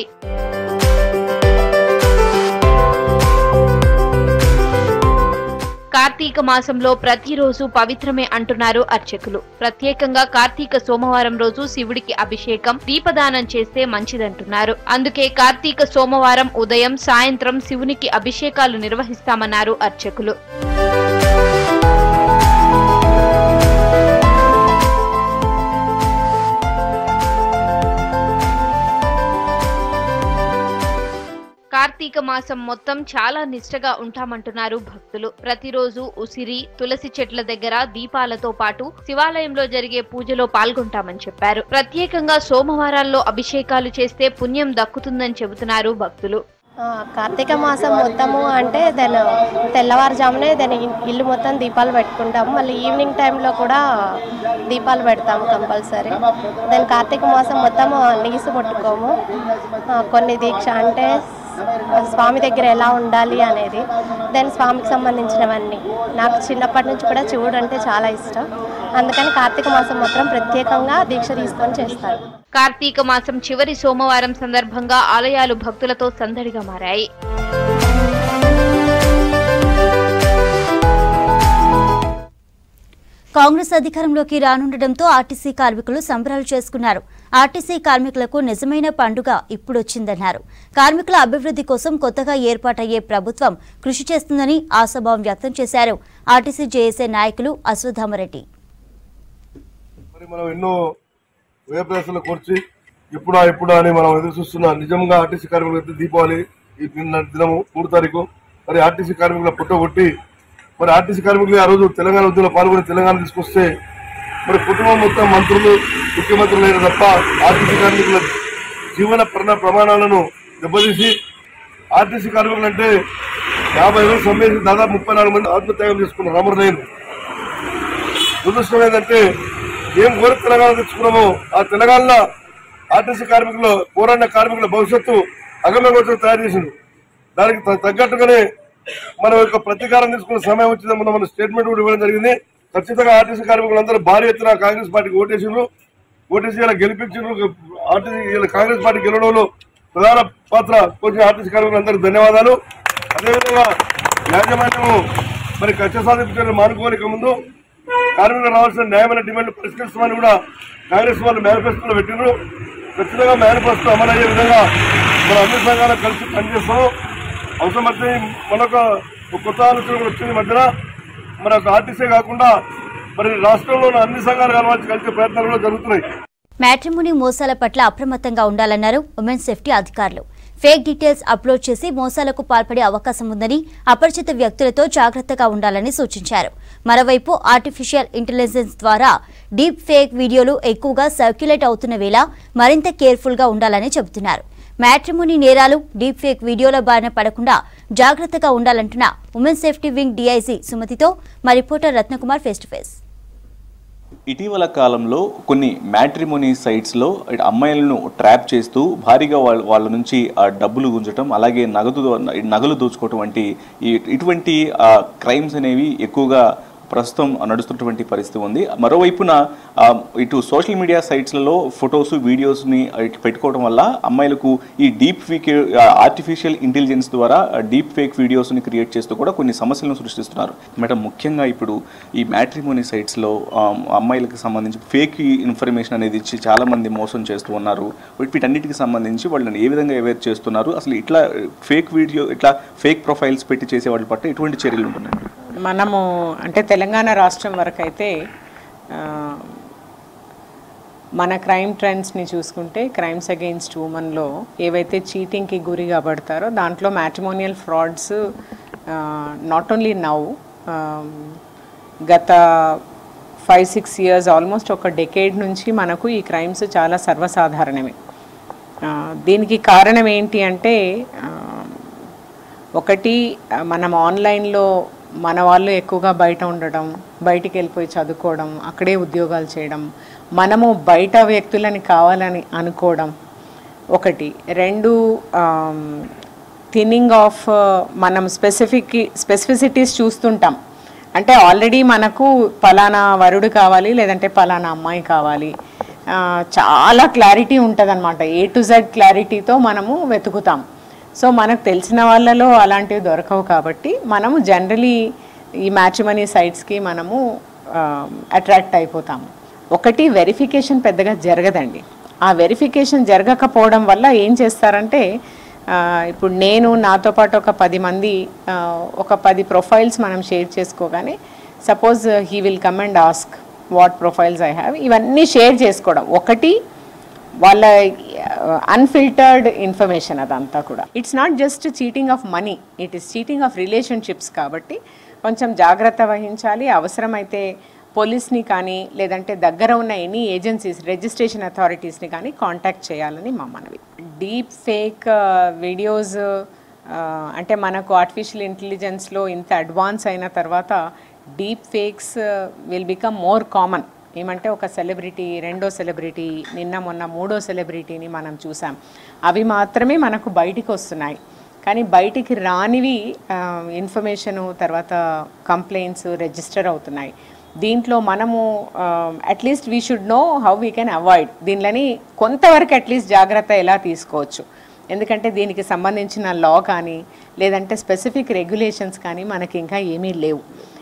కార్తీక మాసంలో ప్రతిరోజు పవిత్రమే అంటున్నారు అర్చకులు ప్రత్యేకంగా కార్తీక సోమవారం రోజు శివుడికి అభిషేకం దీపదానం చేస్తే మంచిదంటున్నారు అందుకే కార్తీక సోమవారం ఉదయం సాయంత్రం శివునికి అభిషేకాలు నిర్వహిస్తామన్నారు అర్చకులు కార్తీక మాసం మొత్తం చాలా నిష్టగా ఉంటామంటున్నారు భక్తులు ప్రతిరోజు ఉసిరి తులసి చెట్ల దగ్గర దీపాలతో పాటు శివాలయంలో జరిగే పూజలో పాల్గొంటామని చెప్పారు ప్రత్యేకంగా సోమవారాల్లో అభిషేకాలు చేస్తే పుణ్యం దక్కుతుందని చెబుతున్నారు భక్తులు ఆ, కార్తీక మాసం మొత్తము అంటే దాని తెల్లవారుజామునే దాని ఇన్- ఇల్లు మొత్తం దీపాలు పెట్టుకుంటాము మళ్ళీ ఈవినింగ్ టైంలో కూడా దీపాలు పెడతాము కంపల్సరీ దాని కార్తీక మాసం మొత్తము నీసు పట్టుకోము ఆ, కొన్ని దీక్ష అంటే స్వామి దగ్గర ఎలా ఉండాలి అనేది దాని స్వామికి సంబంధించినవన్నీ నాకు చిన్నప్పటి నుంచి కూడా శివుడు అంటే చాలా ఇష్టం అందుకని కార్తీక మాసం మాత్రం ప్రత్యేకంగా దీక్ష తీసుకొని చేస్తారు కార్తీక మాసం చివరి సోమవారం సందర్భంగా ఆలయాలు భక్తులతో సందడిగా మారాయి కాంగ్రెస్ అధికారంలోకి రానుండటంతో ఆర్టీసీ కార్మికులు సంబరాలు చేసుకున్నారు ఆర్టీసీ కార్మికులకు నిజమైన పండుగ ఇప్పుడొచ్చిందన్నారు కార్మికుల అభివృద్ధి కోసం కొత్తగా ఏర్పాటయ్యే ప్రభుత్వం కృషి చేస్తుందని ఆశాభావం వ్యక్తం చేశారు ఆర్టీసీ జేఏసీ నాయకులు అశ్వత్థామరెడ్డి మరి మనం ఎన్నో వేప్రదర్శనలు కూర్చి ఇప్పుడా ఇప్పుడా అని మనం ఎదురు చూస్తున్న నిజంగా ఆర్టీసీ కార్మికులైతే దీపావళి ఈ నిన్న దినము మూడు తారీఖు మరి ఆర్టీసీ కార్మికుల పుట్టగొట్టి మరి ఆర్టీసీ కార్మికులు ఆ రోజు తెలంగాణ ఉద్యమంలో పాల్గొని తెలంగాణ తీసుకొస్తే మరి కుటుంబం మొత్తం మంత్రులు ముఖ్యమంత్రులు అయిన తప్ప ఆర్టీసీ కార్మికుల జీవన ప్రణ ప్రమాణాలను దెబ్బతీసి ఆర్టీసీ కార్మికులు అంటే యాభై వేలు సమ్మేసి దాదాపు ముప్పై నాలుగు మంది ఆత్మత్యాగం చేసుకున్నారు అమరులైన దురదృష్టం ఏంటంటే ఏం కోరి తెలంగాణ తెచ్చుకున్నామో ఆ తెలంగాణలో ఆర్టీసీ కార్మికులు పోరాడిన కార్మికుల భవిష్యత్తు అగమ్యగోచరం తయారు చేసిండు దానికి త- తగ్గట్టుగానే మన యొక్క ప్రతీకారం తీసుకునే సమయం వచ్చిందని మొన్న మన స్టేట్మెంట్ కూడా ఇవ్వడం జరిగింది ఖచ్చితంగా ఆర్టీసీ కార్మికులందరూ భారీ ఎత్తున కాంగ్రెస్ పార్టీకి ఓటేసిండ్రు ఓటేసి ఇలా గెలిపించిండ్రు ఆర్టీసీ ఇలా కాంగ్రెస్ పార్టీ గెలవడంలో ప్రధాన పాత్ర పోషించిన ఆర్టీసీ కార్మికులందరికీ ధన్యవాదాలు అదేవిధంగా యాజమాన్యము మరి కక్ష సాధించడం మానుకోనిక ముందు కార్మికులకు రావాల్సిన న్యాయమైన డిమాండ్లు పరిష్కరిస్తామని కూడా కాంగ్రెస్ వాళ్ళు మేనిఫెస్టోలో పెట్టినారు ఖచ్చితంగా మేనిఫెస్టో అమలు అయ్యే విధంగా మన అన్ని సంఘాలు కలిసి పనిచేస్తాం అవసరమైతే మనొక ఒక కొత్త ఆలోచన కూడా వచ్చింది ఈ మధ్యన మన ఒక ఆర్టీసీ కాకుండా మరి రాష్ట్రంలో ఉన్న అన్ని సంఘాలు కలవాల్సి కలిసే ప్రయత్నాలు కూడా జరుగుతున్నాయి మ్యాట్రిమోనీ మోసాల పట్ల అప్రమత్తంగా ఉండాలన్నారు ఉమెన్ సేఫ్టీ అధికారులు ఫేక్ డీటెయిల్స్ అప్లోడ్ చేసి మోసాలకు పాల్పడే అవకాశం ఉందని అపరిచిత వ్యక్తులతో జాగ్రత్తగా ఉండాలని సూచించారు మరోవైపు ఆర్టిఫిషియల్ ఇంటెలిజెన్స్ ద్వారా డీప్ ఫేక్ వీడియోలు ఎక్కువగా సర్క్యులేట్ అవుతున్న వేళ మరింత కేర్ఫుల్ గా ఉండాలని చెబుతున్నారు మ్యాట్రిమోనీ నేరాలు డీప్ ఫేక్ వీడియోల బారిన పడకుండా జాగ్రత్తగా ఉండాలంటున్న ఉమెన్ సేఫ్టీ వింగ్ డీఐజీ సుమతితో మా reporter Ratnakumar face to face ఇటీవల కాలంలో కొన్ని మ్యాట్రిమోనీ సైట్స్లో అమ్మాయిలను ట్రాప్ చేస్తూ భారీగా వాళ్ళ వాళ్ళ నుంచి ఆ డబ్బులు గుంజటం అలాగే నగదు నగలు దోచుకోవటం వంటి ఈ- ఇటువంటి క్రైమ్స్ అనేవి ఎక్కువగా ప్రస్తుతం నడుస్తున్నటువంటి పరిస్థితి ఉంది మరోవైపున ఆ, ఇటు సోషల్ మీడియా సైట్స్లలో ఫొటోస్ వీడియోస్ని ఇటు పెట్టుకోవడం వల్ల అమ్మాయిలకు ఈ డీప్ ఫేక్ ఆర్టిఫిషియల్ ఇంటెలిజెన్స్ ద్వారా డీప్ ఫేక్ వీడియోస్ని క్రియేట్ చేస్తూ కూడా కొన్ని సమస్యలను సృష్టిస్తున్నారు మేడం ముఖ్యంగా ఇప్పుడు ఈ మ్యాట్రిమోనీ సైట్స్లో అమ్మాయిలకు సంబంధించి ఫేక్ ఇన్ఫర్మేషన్ అనేది ఇచ్చి చాలా మంది మోసం చేస్తూ ఉన్నారు వీటన్నిటికి సంబంధించి వాళ్ళని ఏ విధంగా అవేర్ చేస్తున్నారు అసలు ఇట్లా ఫేక్ వీడియో ఇట్లా ఫేక్ ప్రొఫైల్స్ పెట్టి చేసే వాళ్ళ పట్ల ఎటువంటి చర్యలు ఉంటున్నాయి మనము అంటే తెలంగాణ రాష్ట్రం వరకు అయితే ఆ, మన క్రైమ్ ట్రెండ్స్ని చూసుకుంటే క్రైమ్స్ అగెయిన్స్ట్ ఉమెన్లో ఏవైతే చీటింగ్కి గురి కాబడతారో దాంట్లో matrimonial frauds not only now గత ఫైవ్ సిక్స్ ఇయర్స్ ఆల్మోస్ట్ ఒక డెకేడ్ నుంచి మనకు ఈ క్రైమ్స్ చాలా సర్వసాధారణమే ఆ, దీనికి కారణం ఏంటి అంటే ఆ, ఒకటి ఆ, మనం ఆన్లైన్లో మన వాళ్ళు ఎక్కువగా బయట ఉండడం బయటికి వెళ్ళిపోయి చదువుకోవడం అక్కడే ఉద్యోగాలు చేయడం మనము బయట వ్యక్తులని కావాలని అనుకోవడం ఒకటి రెండు థిన్నింగ్ ఆఫ్ మనం స్పెసిఫిక్ స్పెసిఫిసిటీస్ చూస్తుంటాం అంటే ఆల్రెడీ మనకు పలానా వరుడు కావాలి లేదంటే పలానా అమ్మాయి కావాలి ఆ, చాలా క్లారిటీ ఉంటుంది అనమాట ఏ టు జెడ్ క్లారిటీతో మనము వెతుకుతాం సో మనకు తెలిసిన వాళ్ళలో అలాంటివి దొరకవు కాబట్టి మనము జనరలీ ఈ మ్యాచ్మనీ సైట్స్కి మనము అట్రాక్ట్ అయిపోతాము ఒకటి వెరిఫికేషన్ పెద్దగా జరగదండి ఆ వెరిఫికేషన్ జరగకపోవడం వల్ల ఏం చేస్తారంటే ఆ, ఇప్పుడు నేను నాతో పాటు ఒక పది మంది ఆ, ఒక పది ప్రొఫైల్స్ మనం షేర్ చేసుకోగానే suppose he will come and ask what profiles I have ఇవన్నీ షేర్ చేసుకోవడం ఒకటి వాళ్ళ అన్ఫిల్టర్డ్ ఇన్ఫర్మేషన్ అదంతా కూడా it's not just cheating of money it is cheating of relationships కాబట్టి కొంచెం జాగ్రత్త వహించాలి అవసరమైతే పోలీస్ని కానీ లేదంటే దగ్గర ఉన్న ఎనీ ఏజెన్సీస్ రిజిస్ట్రేషన్ అథారిటీస్ని కానీ కాంటాక్ట్ చేయాలని మా మనవి డీప్ ఫేక్ వీడియోస్ అంటే మనకు ఆర్టిఫిషియల్ ఇంటెలిజెన్స్లో ఇంత అడ్వాన్స్ అయిన తర్వాత deep fakes will become more common ఏమంటే ఒక సెలబ్రిటీ రెండో సెలబ్రిటీ నిన్న మొన్న మూడో సెలబ్రిటీని మనం చూసాం అవి మాత్రమే మనకు బయటికి వస్తున్నాయి కానీ బయటికి రానివి ఇన్ఫర్మేషను తర్వాత కంప్లైంట్స్ రిజిస్టర్ అవుతున్నాయి దీంట్లో మనము at least we should know how we can avoid దీనిలని కొంతవరకు అట్లీస్ట్ జాగ్రత్త ఎలా తీసుకోవచ్చు ఎందుకంటే దీనికి సంబంధించిన లా కానీ లేదంటే స్పెసిఫిక్ రెగ్యులేషన్స్ కానీ మనకి ఇంకా ఏమీ లేవు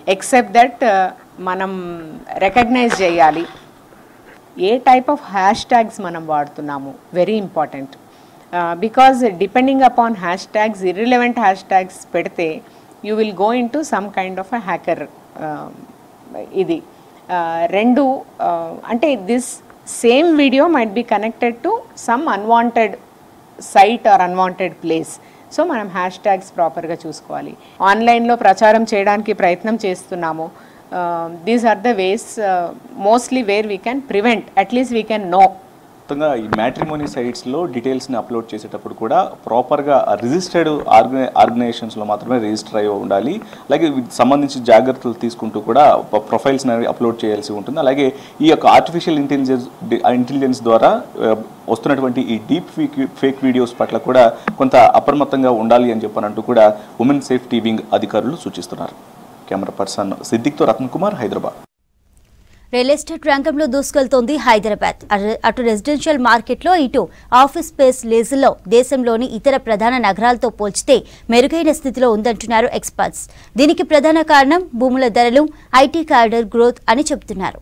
ఎక్సెప్ట్ దట్ మనం రికగ్నైజ్ చేయాలి ఏ టైప్ ఆఫ్ హ్యాష్ ట్యాగ్స్ మనం వాడుతున్నాము very important because depending upon hash tags irrelevant hash tags పెడితే you will go into some kind of a hacker ఇది Uh, రెండు uh, అంటే this same video might be connected to some unwanted site or unwanted place so మనం హ్యాష్ ట్యాగ్స్ ప్రాపర్గా చూసుకోవాలి ఆన్లైన్లో ప్రచారం చేయడానికి ప్రయత్నం చేస్తున్నాము these are the ways mostly where we can prevent at least we can know మొత్తంగా ఈ మ్యాట్రిమోనీ సైట్స్లో డీటెయిల్స్ని అప్లోడ్ చేసేటప్పుడు కూడా ప్రాపర్గా రిజిస్టర్డ్ ఆర్గనై ఆర్గనైజేషన్స్లో మాత్రమే రిజిస్టర్ అయి ఉండాలి అలాగే వీటికి సంబంధించి జాగ్రత్తలు తీసుకుంటూ కూడా ప్రొఫైల్స్ని అనేవి అప్లోడ్ చేయాల్సి ఉంటుంది అలాగే ఈ యొక్క ఆర్టిఫిషియల్ ఇంటెలిజెన్స్ ఇంటెలిజెన్స్ ద్వారా ఆ, వస్తున్నటువంటి ఈ డీప్ ఫేక్ ఫేక్ వీడియోస్ పట్ల కూడా కొంత అప్రమత్తంగా ఉండాలి అని చెప్పనంటూ కూడా ఉమెన్ సేఫ్టీ వింగ్ అధికారులు సూచిస్తున్నారు కెమెరా పర్సన్ సిద్దిక్తో రత్న కుమార్ హైదరాబాద్ రియల్ ఎస్టేట్ రంగంలో దూసుకెళ్తోంది హైదరాబాద్ అటు- అటు రెసిడెన్షియల్ మార్కెట్లో ఇటు ఆఫీస్ స్పేస్ లీజుల్లో దేశంలోని ఇతర ప్రధాన నగరాలతో పోల్చితే మెరుగైన స్థితిలో ఉందంటున్నారు ఎక్స్పర్ట్స్ దీనికి ప్రధాన కారణం భూముల ధరలు ఐటీ కారిడర్ గ్రోత్ అని చెబుతున్నారు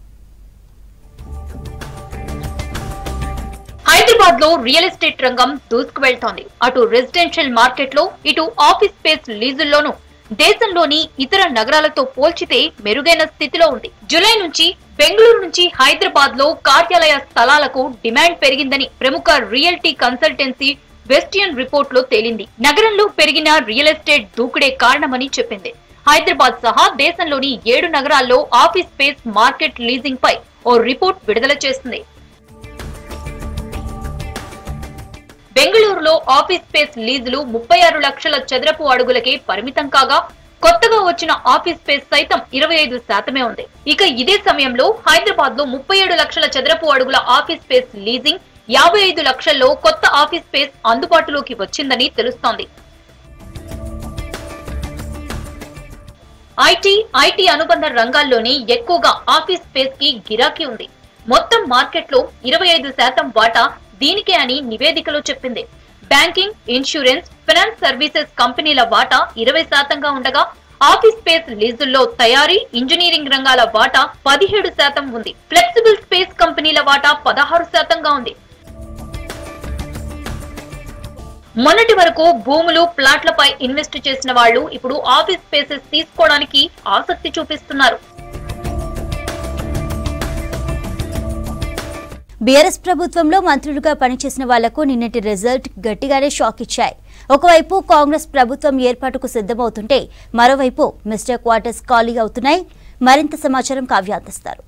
హైదరాబాద్ లో రియల్ ఎస్టేట్ రంగం దూసుకు వెళ్తోంది అటు రెసిడెన్షియల్ మార్కెట్ లో ఇటు ఆఫీస్ స్పేస్ లీజుల్లోనూ దేశంలోని ఇతర నగరాలతో పోల్చితే మెరుగైన స్థితిలో ఉంది జూలై నుంచి బెంగళూరు నుంచి హైదరాబాద్ లో కార్యాలయ స్థలాలకు డిమాండ్ పెరిగిందని ప్రముఖ రియల్టీ కన్సల్టెన్సీ వెస్టియన్ రిపోర్ట్ లో తేలింది నగరంలో పెరిగిన రియల్ ఎస్టేట్ దూకుడే కారణమని చెప్పింది హైదరాబాద్ సహా దేశంలోని ఏడు నగరాల్లో ఆఫీస్ స్పేస్ మార్కెట్ లీజింగ్ పై ఓ రిపోర్ట్ విడుదల చేస్తుంది బెంగళూరులో ఆఫీస్ స్పేస్ లీజులు ముప్పై ఆరు లక్షల చదరపు అడుగులకే పరిమితం కాగా కొత్తగా వచ్చిన ఆఫీస్ స్పేస్ సైతం ఇరవై ఐదు శాతమే ఉంది ఇక ఇదే సమయంలో హైదరాబాద్ లో ముప్పై ఏడు లక్షల చదరపు అడుగుల ఆఫీస్ స్పేస్ లీజింగ్ యాభై ఐదు లక్షల్లో కొత్త ఆఫీస్ స్పేస్ అందుబాటులోకి వచ్చిందని తెలుస్తోంది ఐటీ ఐటీ అనుబంధ రంగాల్లోనే ఎక్కువగా ఆఫీస్ స్పేస్ కి గిరాకీ ఉంది మొత్తం మార్కెట్ లో ఇరవై ఐదు శాతం వాటా దీనికే అని నివేదికలో చెప్పింది బ్యాంకింగ్ ఇన్సూరెన్స్ ఫైనాన్స్ సర్వీసెస్ కంపెనీల వాటా ఇరవై శాతంగా ఉండగా ఆఫీస్ స్పేస్ లీజుల్లో తయారీ ఇంజనీరింగ్ రంగాల వాటా పదిహేడు శాతం ఉంది ఫ్లెక్సిబుల్ స్పేస్ కంపెనీల వాటా పదహారు శాతంగా ఉంది మొన్నటి వరకు భూములు ప్లాట్లపై ఇన్వెస్ట్ చేసిన వాళ్ళు ఇప్పుడు ఆఫీస్ స్పేసెస్ తీసుకోవడానికి ఆసక్తి చూపిస్తున్నారు బీఆర్ఎస్ ప్రభుత్వంలో మంత్రులుగా పనిచేసిన వాళ్లకు నిన్నటి రిజల్ట్ గట్టిగానే షాక్ ఇచ్చాయి ఒకవైపు కాంగ్రెస్ ప్రభుత్వం ఏర్పాటుకు సిద్ధమవుతుంటే మరోవైపు మిస్టర్ క్వార్టర్స్ ఖాళీ అవుతున్నాయి మరింత సమాచారం కావ్య అందిస్తారు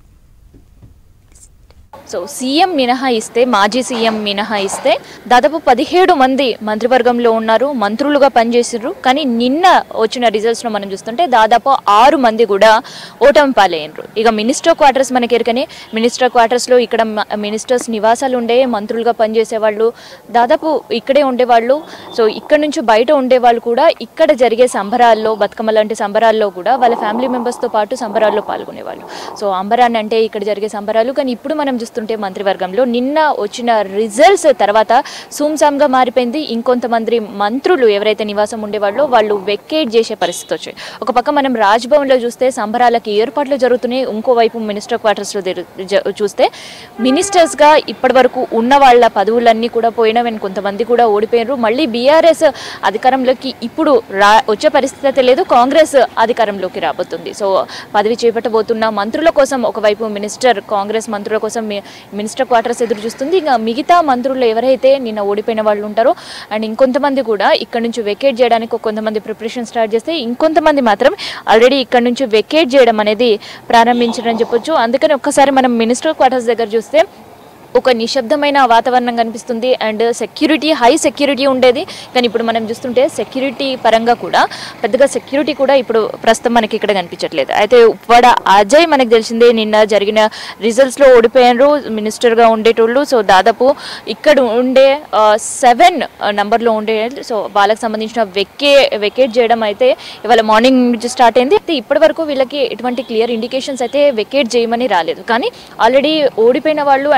సో సీఎం మినహాయిస్తే మాజీ సీఎం మినహాయిస్తే దాదాపు పదిహేడు మంది మంత్రివర్గంలో ఉన్నారు మంత్రులుగా పనిచేసిర్రు కానీ నిన్న వచ్చిన రిజల్ట్స్లో మనం చూస్తుంటే దాదాపు ఆరు మంది కూడా ఓటమి పాలయ్యారు ఇక మినిస్టర్ క్వార్టర్స్ మనకి ఎరకనే మినిస్టర్ క్వార్టర్స్లో ఇక్కడ మ- మినిస్టర్స్ నివాసాలు ఉండే మంత్రులుగా పనిచేసేవాళ్ళు దాదాపు ఇక్కడే ఉండేవాళ్ళు సో ఇక్కడ నుంచి బయట ఉండేవాళ్ళు కూడా ఇక్కడ జరిగే సంబరాల్లో బతుకమ్మ లాంటి సంబరాల్లో కూడా వాళ్ళ ఫ్యామిలీ మెంబర్స్తో పాటు సంబరాల్లో పాల్గొనేవాళ్ళు సో అంబరాన్ని అంటే ఇక్కడ జరిగే సంబరాలు కానీ ఇప్పుడు మనం చూస్తుంటే మంత్రివర్గంలో నిన్న వచ్చిన రిజల్ట్స్ తర్వాత సూమ్సామ్గా మారిపోయింది ఇంకొంతమంది మంత్రులు ఎవరైతే నివాసం ఉండేవాళ్ళో వాళ్ళు వెకేట్ చేసే పరిస్థితి వచ్చాయి ఒక పక్క మనం రాజ్భవన్లో చూస్తే సంబరాలకి ఏర్పాట్లు జరుగుతున్నాయి ఇంకోవైపు మినిస్టర్ క్వార్టర్స్లో జరు- జ- చూస్తే మినిస్టర్స్గా ఇప్పటి వరకు ఉన్న వాళ్ళ పదవులన్నీ కూడా పోయినవని కొంతమంది కూడా ఓడిపోయారు మళ్ళీ బీఆర్ఎస్ అధికారంలోకి ఇప్పుడు రా వచ్చే పరిస్థితి అయితే లేదు కాంగ్రెస్ అధికారంలోకి రాబోతుంది సో పదవి చేపట్టబోతున్న మంత్రుల కోసం ఒకవైపు మినిస్టర్ కాంగ్రెస్ మంత్రుల కోసం మీ- మినిస్టర్ క్వార్టర్స్ ఎదురు చూస్తుంది ఇంకా మిగతా మంత్రులు ఎవరైతే నిన్న ఓడిపోయిన వాళ్ళు ఉంటారో అండ్ ఇంకొంతమంది కూడా ఇక్కడ నుంచి వెకేట్ చేయడానికి కొంతమంది ప్రిపరేషన్ స్టార్ట్ చేస్తే ఇంకొంతమంది మాత్రం ఆల్రెడీ ఇక్కడ నుంచి వెకేట్ చేయడం అనేది ప్రారంభించడం చెప్పొచ్చు అందుకని ఒక్కసారి మనం మినిస్టర్ క్వార్టర్స్ దగ్గర చూస్తే ఒక నిశ్శబ్దమైన వాతావరణం కనిపిస్తుంది అండ్ సెక్యూరిటీ హై సెక్యూరిటీ ఉండేది కానీ ఇప్పుడు మనం చూస్తుంటే సెక్యూరిటీ పరంగా కూడా పెద్దగా సెక్యూరిటీ కూడా ఇప్పుడు ప్రస్తుతం మనకి ఇక్కడ కనిపించట్లేదు అయితే ఉప్వాడ అజయ్ మనకు తెలిసిందే నిన్న జరిగిన రిజల్ట్స్లో ఓడిపోయారు మినిస్టర్గా ఉండేటోళ్ళు సో దాదాపు ఇక్కడ ఉండే సెవెన్ నంబర్లో ఉండే సో వాళ్ళకి సంబంధించిన వెకే వెకేట్ చేయడం అయితే ఇవాళ మార్నింగ్ నుంచి స్టార్ట్ అయింది అయితే ఇప్పటి వరకు వీళ్ళకి ఎటువంటి క్లియర్ ఇండికేషన్స్ అయితే వెకేట్ చేయమని రాలేదు కానీ ఆల్రెడీ ఓడిపోయిన వాళ్ళు అండ్ మంత్రులు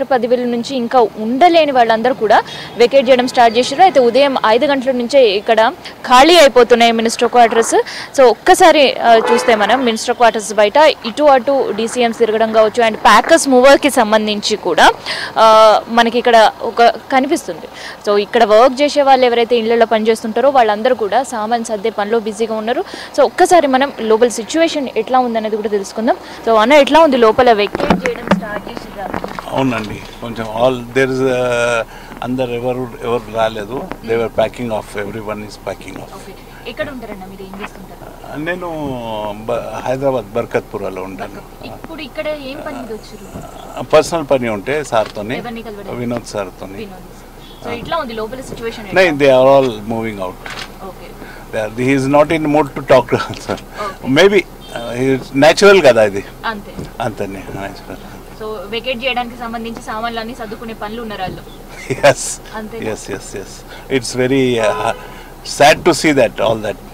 మినిస్టర్ పదవిల నుంచి ఇంకా ఉండలేని వాళ్ళందరూ కూడా వెకేట్ చేయడం స్టార్ట్ చేశారు అయితే ఉదయం ఐదు గంటల నుంచే ఇక్కడ ఖాళీ అయిపోతున్నాయి మినిస్టర్ క్వార్టర్స్ సో ఒక్కసారి ఆ, చూస్తే మనం మినిస్టర్ క్వార్టర్స్ బయట ఇటు అటు డీసీఎం తిరగడం కావచ్చు అండ్ ప్యాకర్స్ మూవర్కి సంబంధించి కూడా ఆ, మనకి ఇక్కడ ఒక కనిపిస్తుంది సో ఇక్కడ వర్క్ చేసే వాళ్ళు ఎవరైతే ఇళ్లలో పనిచేస్తుంటారో వాళ్ళందరూ కూడా సామాన్ సర్దే పనిలో బిజీగా ఉన్నారు సో ఒక్కసారి మనం లోపల సిచ్యువేషన్ ఎట్లా ఉందనేది కూడా తెలుసుకుందాం సో అన్న ఎట్లా ఉంది లోపల వెకేట్ చేయడం స్టార్ట్ చేసిరా అవునండి కొంచెం ఆల్ దేర్ ఇస్ అందరు ఎవరు ఎవరు రాలేదు they're packing off every one is packing off ఎక్కడ ఉంటారన్న మీరు ఏం చేస్తుంటారు నేను బ- హైదరాబాద్ బర్కత్పురాలో ఉంటాను ఇప్పుడు ఇక్కడ ఏం పని మీద వచ్చారు పర్సనల్ పని ఉంటే సార్తోని ఎవరిని కలవడానికి? వినోద్ సార్తోని వినోద్. సో ఇట్లా ఉంది లోపల సిచ్యువేషన్ నై they are all moving out he is not in mood to talk sir maybe natural కదా ఇది అంతే అంతే న్యాచురల్ సో వెకేట్ చేయడానికి సంబంధించి సామాన్లు అన్ని సర్దుకునే పనులు ఉన్నారు వాళ్ళు ఎస్ అంతేనా? Yes yes yes it's very sad to see that all that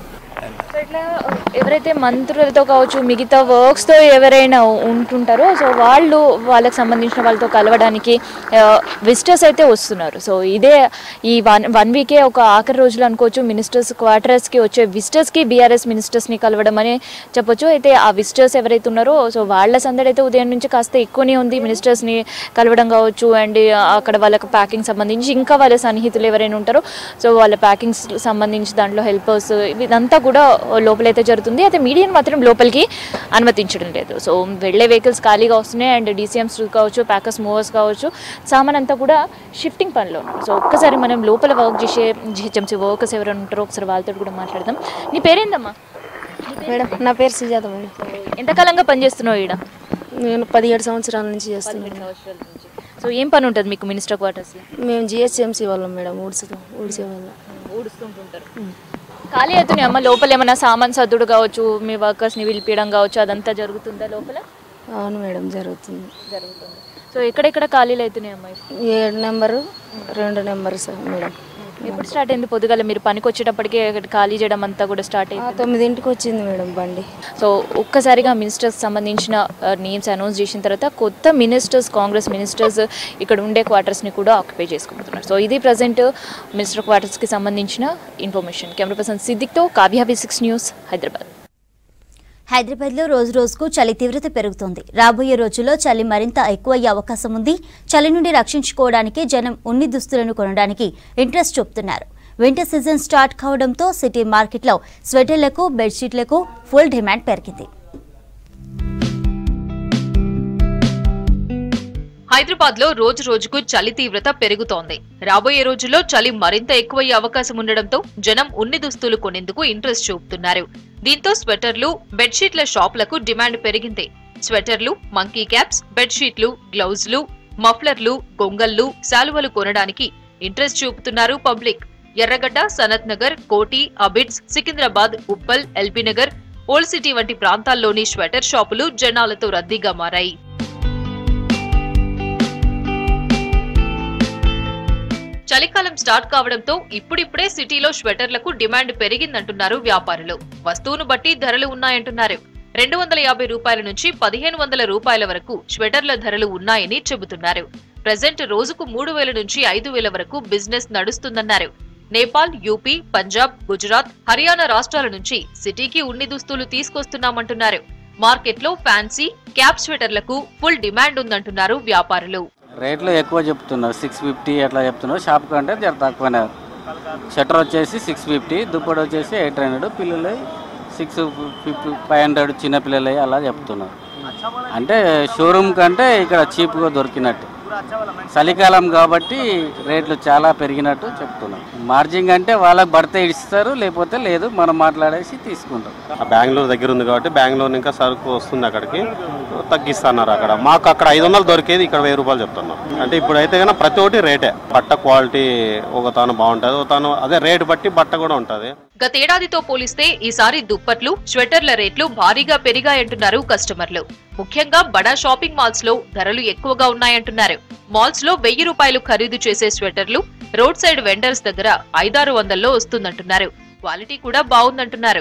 so ఇట్లా ఎవరైతే మంత్రులతో కావచ్చు మిగతా వర్క్స్తో ఎవరైనా ఉంటుంటారో సో వాళ్ళు వాళ్ళకి సంబంధించిన వాళ్ళతో కలవడానికి విజిటర్స్ అయితే వస్తున్నారు సో ఇదే ఈ వన్ వన్ వీకే ఒక ఆఖరి రోజులు అనుకోవచ్చు మినిస్టర్స్ క్వార్టర్స్కి వచ్చే విజిటర్స్కి బీఆర్ఎస్ మినిస్టర్స్ని కలవడం అని చెప్పొచ్చు అయితే ఆ విజిటర్స్ ఎవరైతే ఉన్నారో సో వాళ్ళ సందడి అయితే ఉదయం నుంచి కాస్త ఎక్కువనే ఉంది మినిస్టర్స్ని కలవడం కావచ్చు అండ్ అక్కడ వాళ్ళకి ప్యాకింగ్ సంబంధించి ఇంకా వాళ్ళ సన్నిహితులు ఎవరైనా ఉంటారో సో వాళ్ళ ప్యాకింగ్స్ సంబంధించి దాంట్లో హెల్పర్స్ ఇదంతా కూడా లోపలైతే జరుగుతుంది అయితే మీడియాని మాత్రం లోపలికి అనుమతించడం లేదు సో వెళ్ళే వెహికల్స్ ఖాళీగా వస్తున్నాయి అండ్ డీసీఎంస్ కావచ్చు ప్యాకర్స్ మూవర్స్ కావచ్చు సామాన్ అంతా కూడా షిఫ్టింగ్ పనిలో ఉన్నారు సో ఒక్కసారి మనం లోపల వర్క్ చేసే జిహెచ్ఎంసీ వర్కర్స్ ఎవరైనా ఉంటారో ఒకసారి వాళ్ళతో కూడా మాట్లాడదాం నీ పేరేందమ్మా మేడం నా పేరు సుజాత మేడం ఎంతకాలంగా పనిచేస్తున్నావు ఈడ నేను పదిహేడు సంవత్సరాల నుంచి చేస్తున్నాను సో ఏం పని ఉంటుంది మీకు మినిస్టర్ క్వార్టర్స్లో మేము జిహెచ్ఎంసీ వాళ్ళం మేడం ఊడ్చుతాం ఊడ్చే వాళ్ళం ఊడుస్తుంటుంటారు ఖాళీ అవుతున్నాయి అమ్మ లోపల ఏమైనా సామాన్ సర్దుడు కావచ్చు మీ వర్కర్స్ని పిలిపించడం కావచ్చు అదంతా జరుగుతుందా లోపల అవును మేడం జరుగుతుంది జరుగుతుంది సో ఎక్కడెక్కడ ఖాళీలు అవుతున్నాయి అమ్మాయి ఏడు నెంబరు రెండు నెంబరు సార్ మేడం ఎప్పుడు స్టార్ట్ అయింది పొద్దుగాల మీరు పనికి వచ్చేటప్పటికే ఇక్కడ ఖాళీ చేయడం అంతా కూడా స్టార్ట్ ఆ, అయింది తొమ్మిదింటికి వచ్చింది మేడం బండి సో ఒక్కసారిగా మినిస్టర్స్ సంబంధించిన నేమ్స్ అనౌన్స్ చేసిన తర్వాత కొత్త మినిస్టర్స్ కాంగ్రెస్ మినిస్టర్స్ ఇక్కడ ఉండే క్వార్టర్స్ని కూడా ఆక్యుపై చేసుకుంటున్నారు సో ఇది ప్రజెంట్ మినిస్టర్ క్వార్టర్స్కి సంబంధించిన ఇన్ఫర్మేషన్ కెమెరా పర్సన్ సిద్దిక్తో Kavya V six news Hyderabad హైదరాబాద్లో రోజు రోజుకు చలి తీవ్రత పెరుగుతోంది రాబోయే రోజుల్లో చలి మరింత ఎక్కువయ్యే అవకాశం ఉంది చలి నుండి రక్షించుకోవడానికి జనం ఉన్ని దుస్తులను కొనడానికి ఇంట్రెస్ట్ చూపుతున్నారు వింటర్ సీజన్ స్టార్ట్ కావడంతో సిటీ మార్కెట్లో స్వెటర్లకు బెడ్షీట్లకు ఫుల్ డిమాండ్ పెరిగింది హైదరాబాద్ లో రోజు రోజుకు చలి తీవ్రత పెరుగుతోంది రాబోయే రోజుల్లో చలి మరింత ఎక్కువయ్యే అవకాశం ఉండడంతో జనం ఉన్ని దుస్తులు కొనేందుకు ఇంట్రెస్ట్ చూపుతున్నారు దీంతో స్వెటర్లు బెడ్షీట్ల షాపులకు డిమాండ్ పెరిగింది స్వెటర్లు మంకీ క్యాప్స్ బెడ్షీట్లు గ్లౌజ్లు మఫ్లర్లు గొంగళ్ళు శాలువలు కొనడానికి ఇంట్రెస్ట్ చూపుతున్నారు పబ్లిక్ ఎర్రగడ్డ Sanath Nagar Koti Abids Secunderabad Uppal LB Nagar old city వంటి ప్రాంతాల్లోని స్వెటర్ షాపులు జనాలతో రద్దీగా మారాయి చలికాలం స్టార్ట్ కావడంతో ఇప్పుడిప్పుడే సిటీలో స్వెటర్లకు డిమాండ్ పెరిగిందంటున్నారు వ్యాపారులు వస్తువును బట్టి ధరలు ఉన్నాయంటున్నారు రెండు వందల యాభై రూపాయల నుంచి పదిహేను వందల రూపాయల వరకు స్వెటర్ల ధరలు ఉన్నాయని చెబుతున్నారు ప్రజెంట్ రోజుకు మూడు వేల నుంచి ఐదు వేల వరకు బిజినెస్ నడుస్తుందన్నారు నేపాల్ యూపీ పంజాబ్ గుజరాత్ హర్యానా రాష్ట్రాల నుంచి సిటీకి ఉన్ని దుస్తులు తీసుకొస్తున్నామంటున్నారు మార్కెట్లో ఫ్యాన్సీ క్యాప్ స్వెటర్లకు ఫుల్ డిమాండ్ ఉందంటున్నారు వ్యాపారులు రేట్లు ఎక్కువ చెప్తున్నారు సిక్స్ ఫిఫ్టీ అట్లా చెప్తున్నారు షాప్ కంటే జర తక్కువనే షట్టర్ వచ్చేసి సిక్స్ ఫిఫ్టీ దుప్పటి వచ్చేసి ఎయిట్ హండ్రెడ్ పిల్లలు సిక్స్ ఫిఫ్టీ ఫైవ్ హండ్రెడ్ చిన్న పిల్లలు అలా చెప్తున్నారు అంటే షోరూమ్ కంటే ఇక్కడ చీప్గా దొరికినట్టు చలికాలం కాబట్టి రేట్లు చాలా పెరిగినట్టు చెప్తున్నారు మార్జింగ్ అంటే వాళ్ళకి పడితే ఇస్తారు లేకపోతే లేదు మనం మాట్లాడేసి తీసుకుంటాం ఆ బెంగళూరు దగ్గర ఉంది కాబట్టి బెంగళూరు ఇంకా సరుకు వస్తుంది అక్కడికి తగ్గిస్తున్నారు అక్కడ మాకు అక్కడ ఐదు వందలు దొరికేది ఇక్కడ వెయ్యి రూపాయలు చెప్తున్నారు అంటే ఇప్పుడు అయితే కన్నా ప్రతి ఒక్కటి రేటే బట్ట క్వాలిటీ ఒక తాను బాగుంటుంది ఒక తాను అదే రేటు బట్టి బట్ట కూడా ఉంటుంది గతేడాదితో పోలిస్తే ఈసారి దుప్పట్లు స్వెటర్ల రేట్లు భారీగా పెరిగాయంటున్నారు కస్టమర్లు ముఖ్యంగా బడా షాపింగ్ మాల్స్ లో ధరలు ఎక్కువగా ఉన్నాయంటున్నారు మాల్స్ లో వెయ్యి రూపాయలు ఖరీదు చేసే స్వెటర్లు రోడ్ సైడ్ వెండర్స్ దగ్గర ఐదారు వందల్లో వస్తుందంటున్నారు క్వాలిటీ కూడా బాగుందంటున్నారు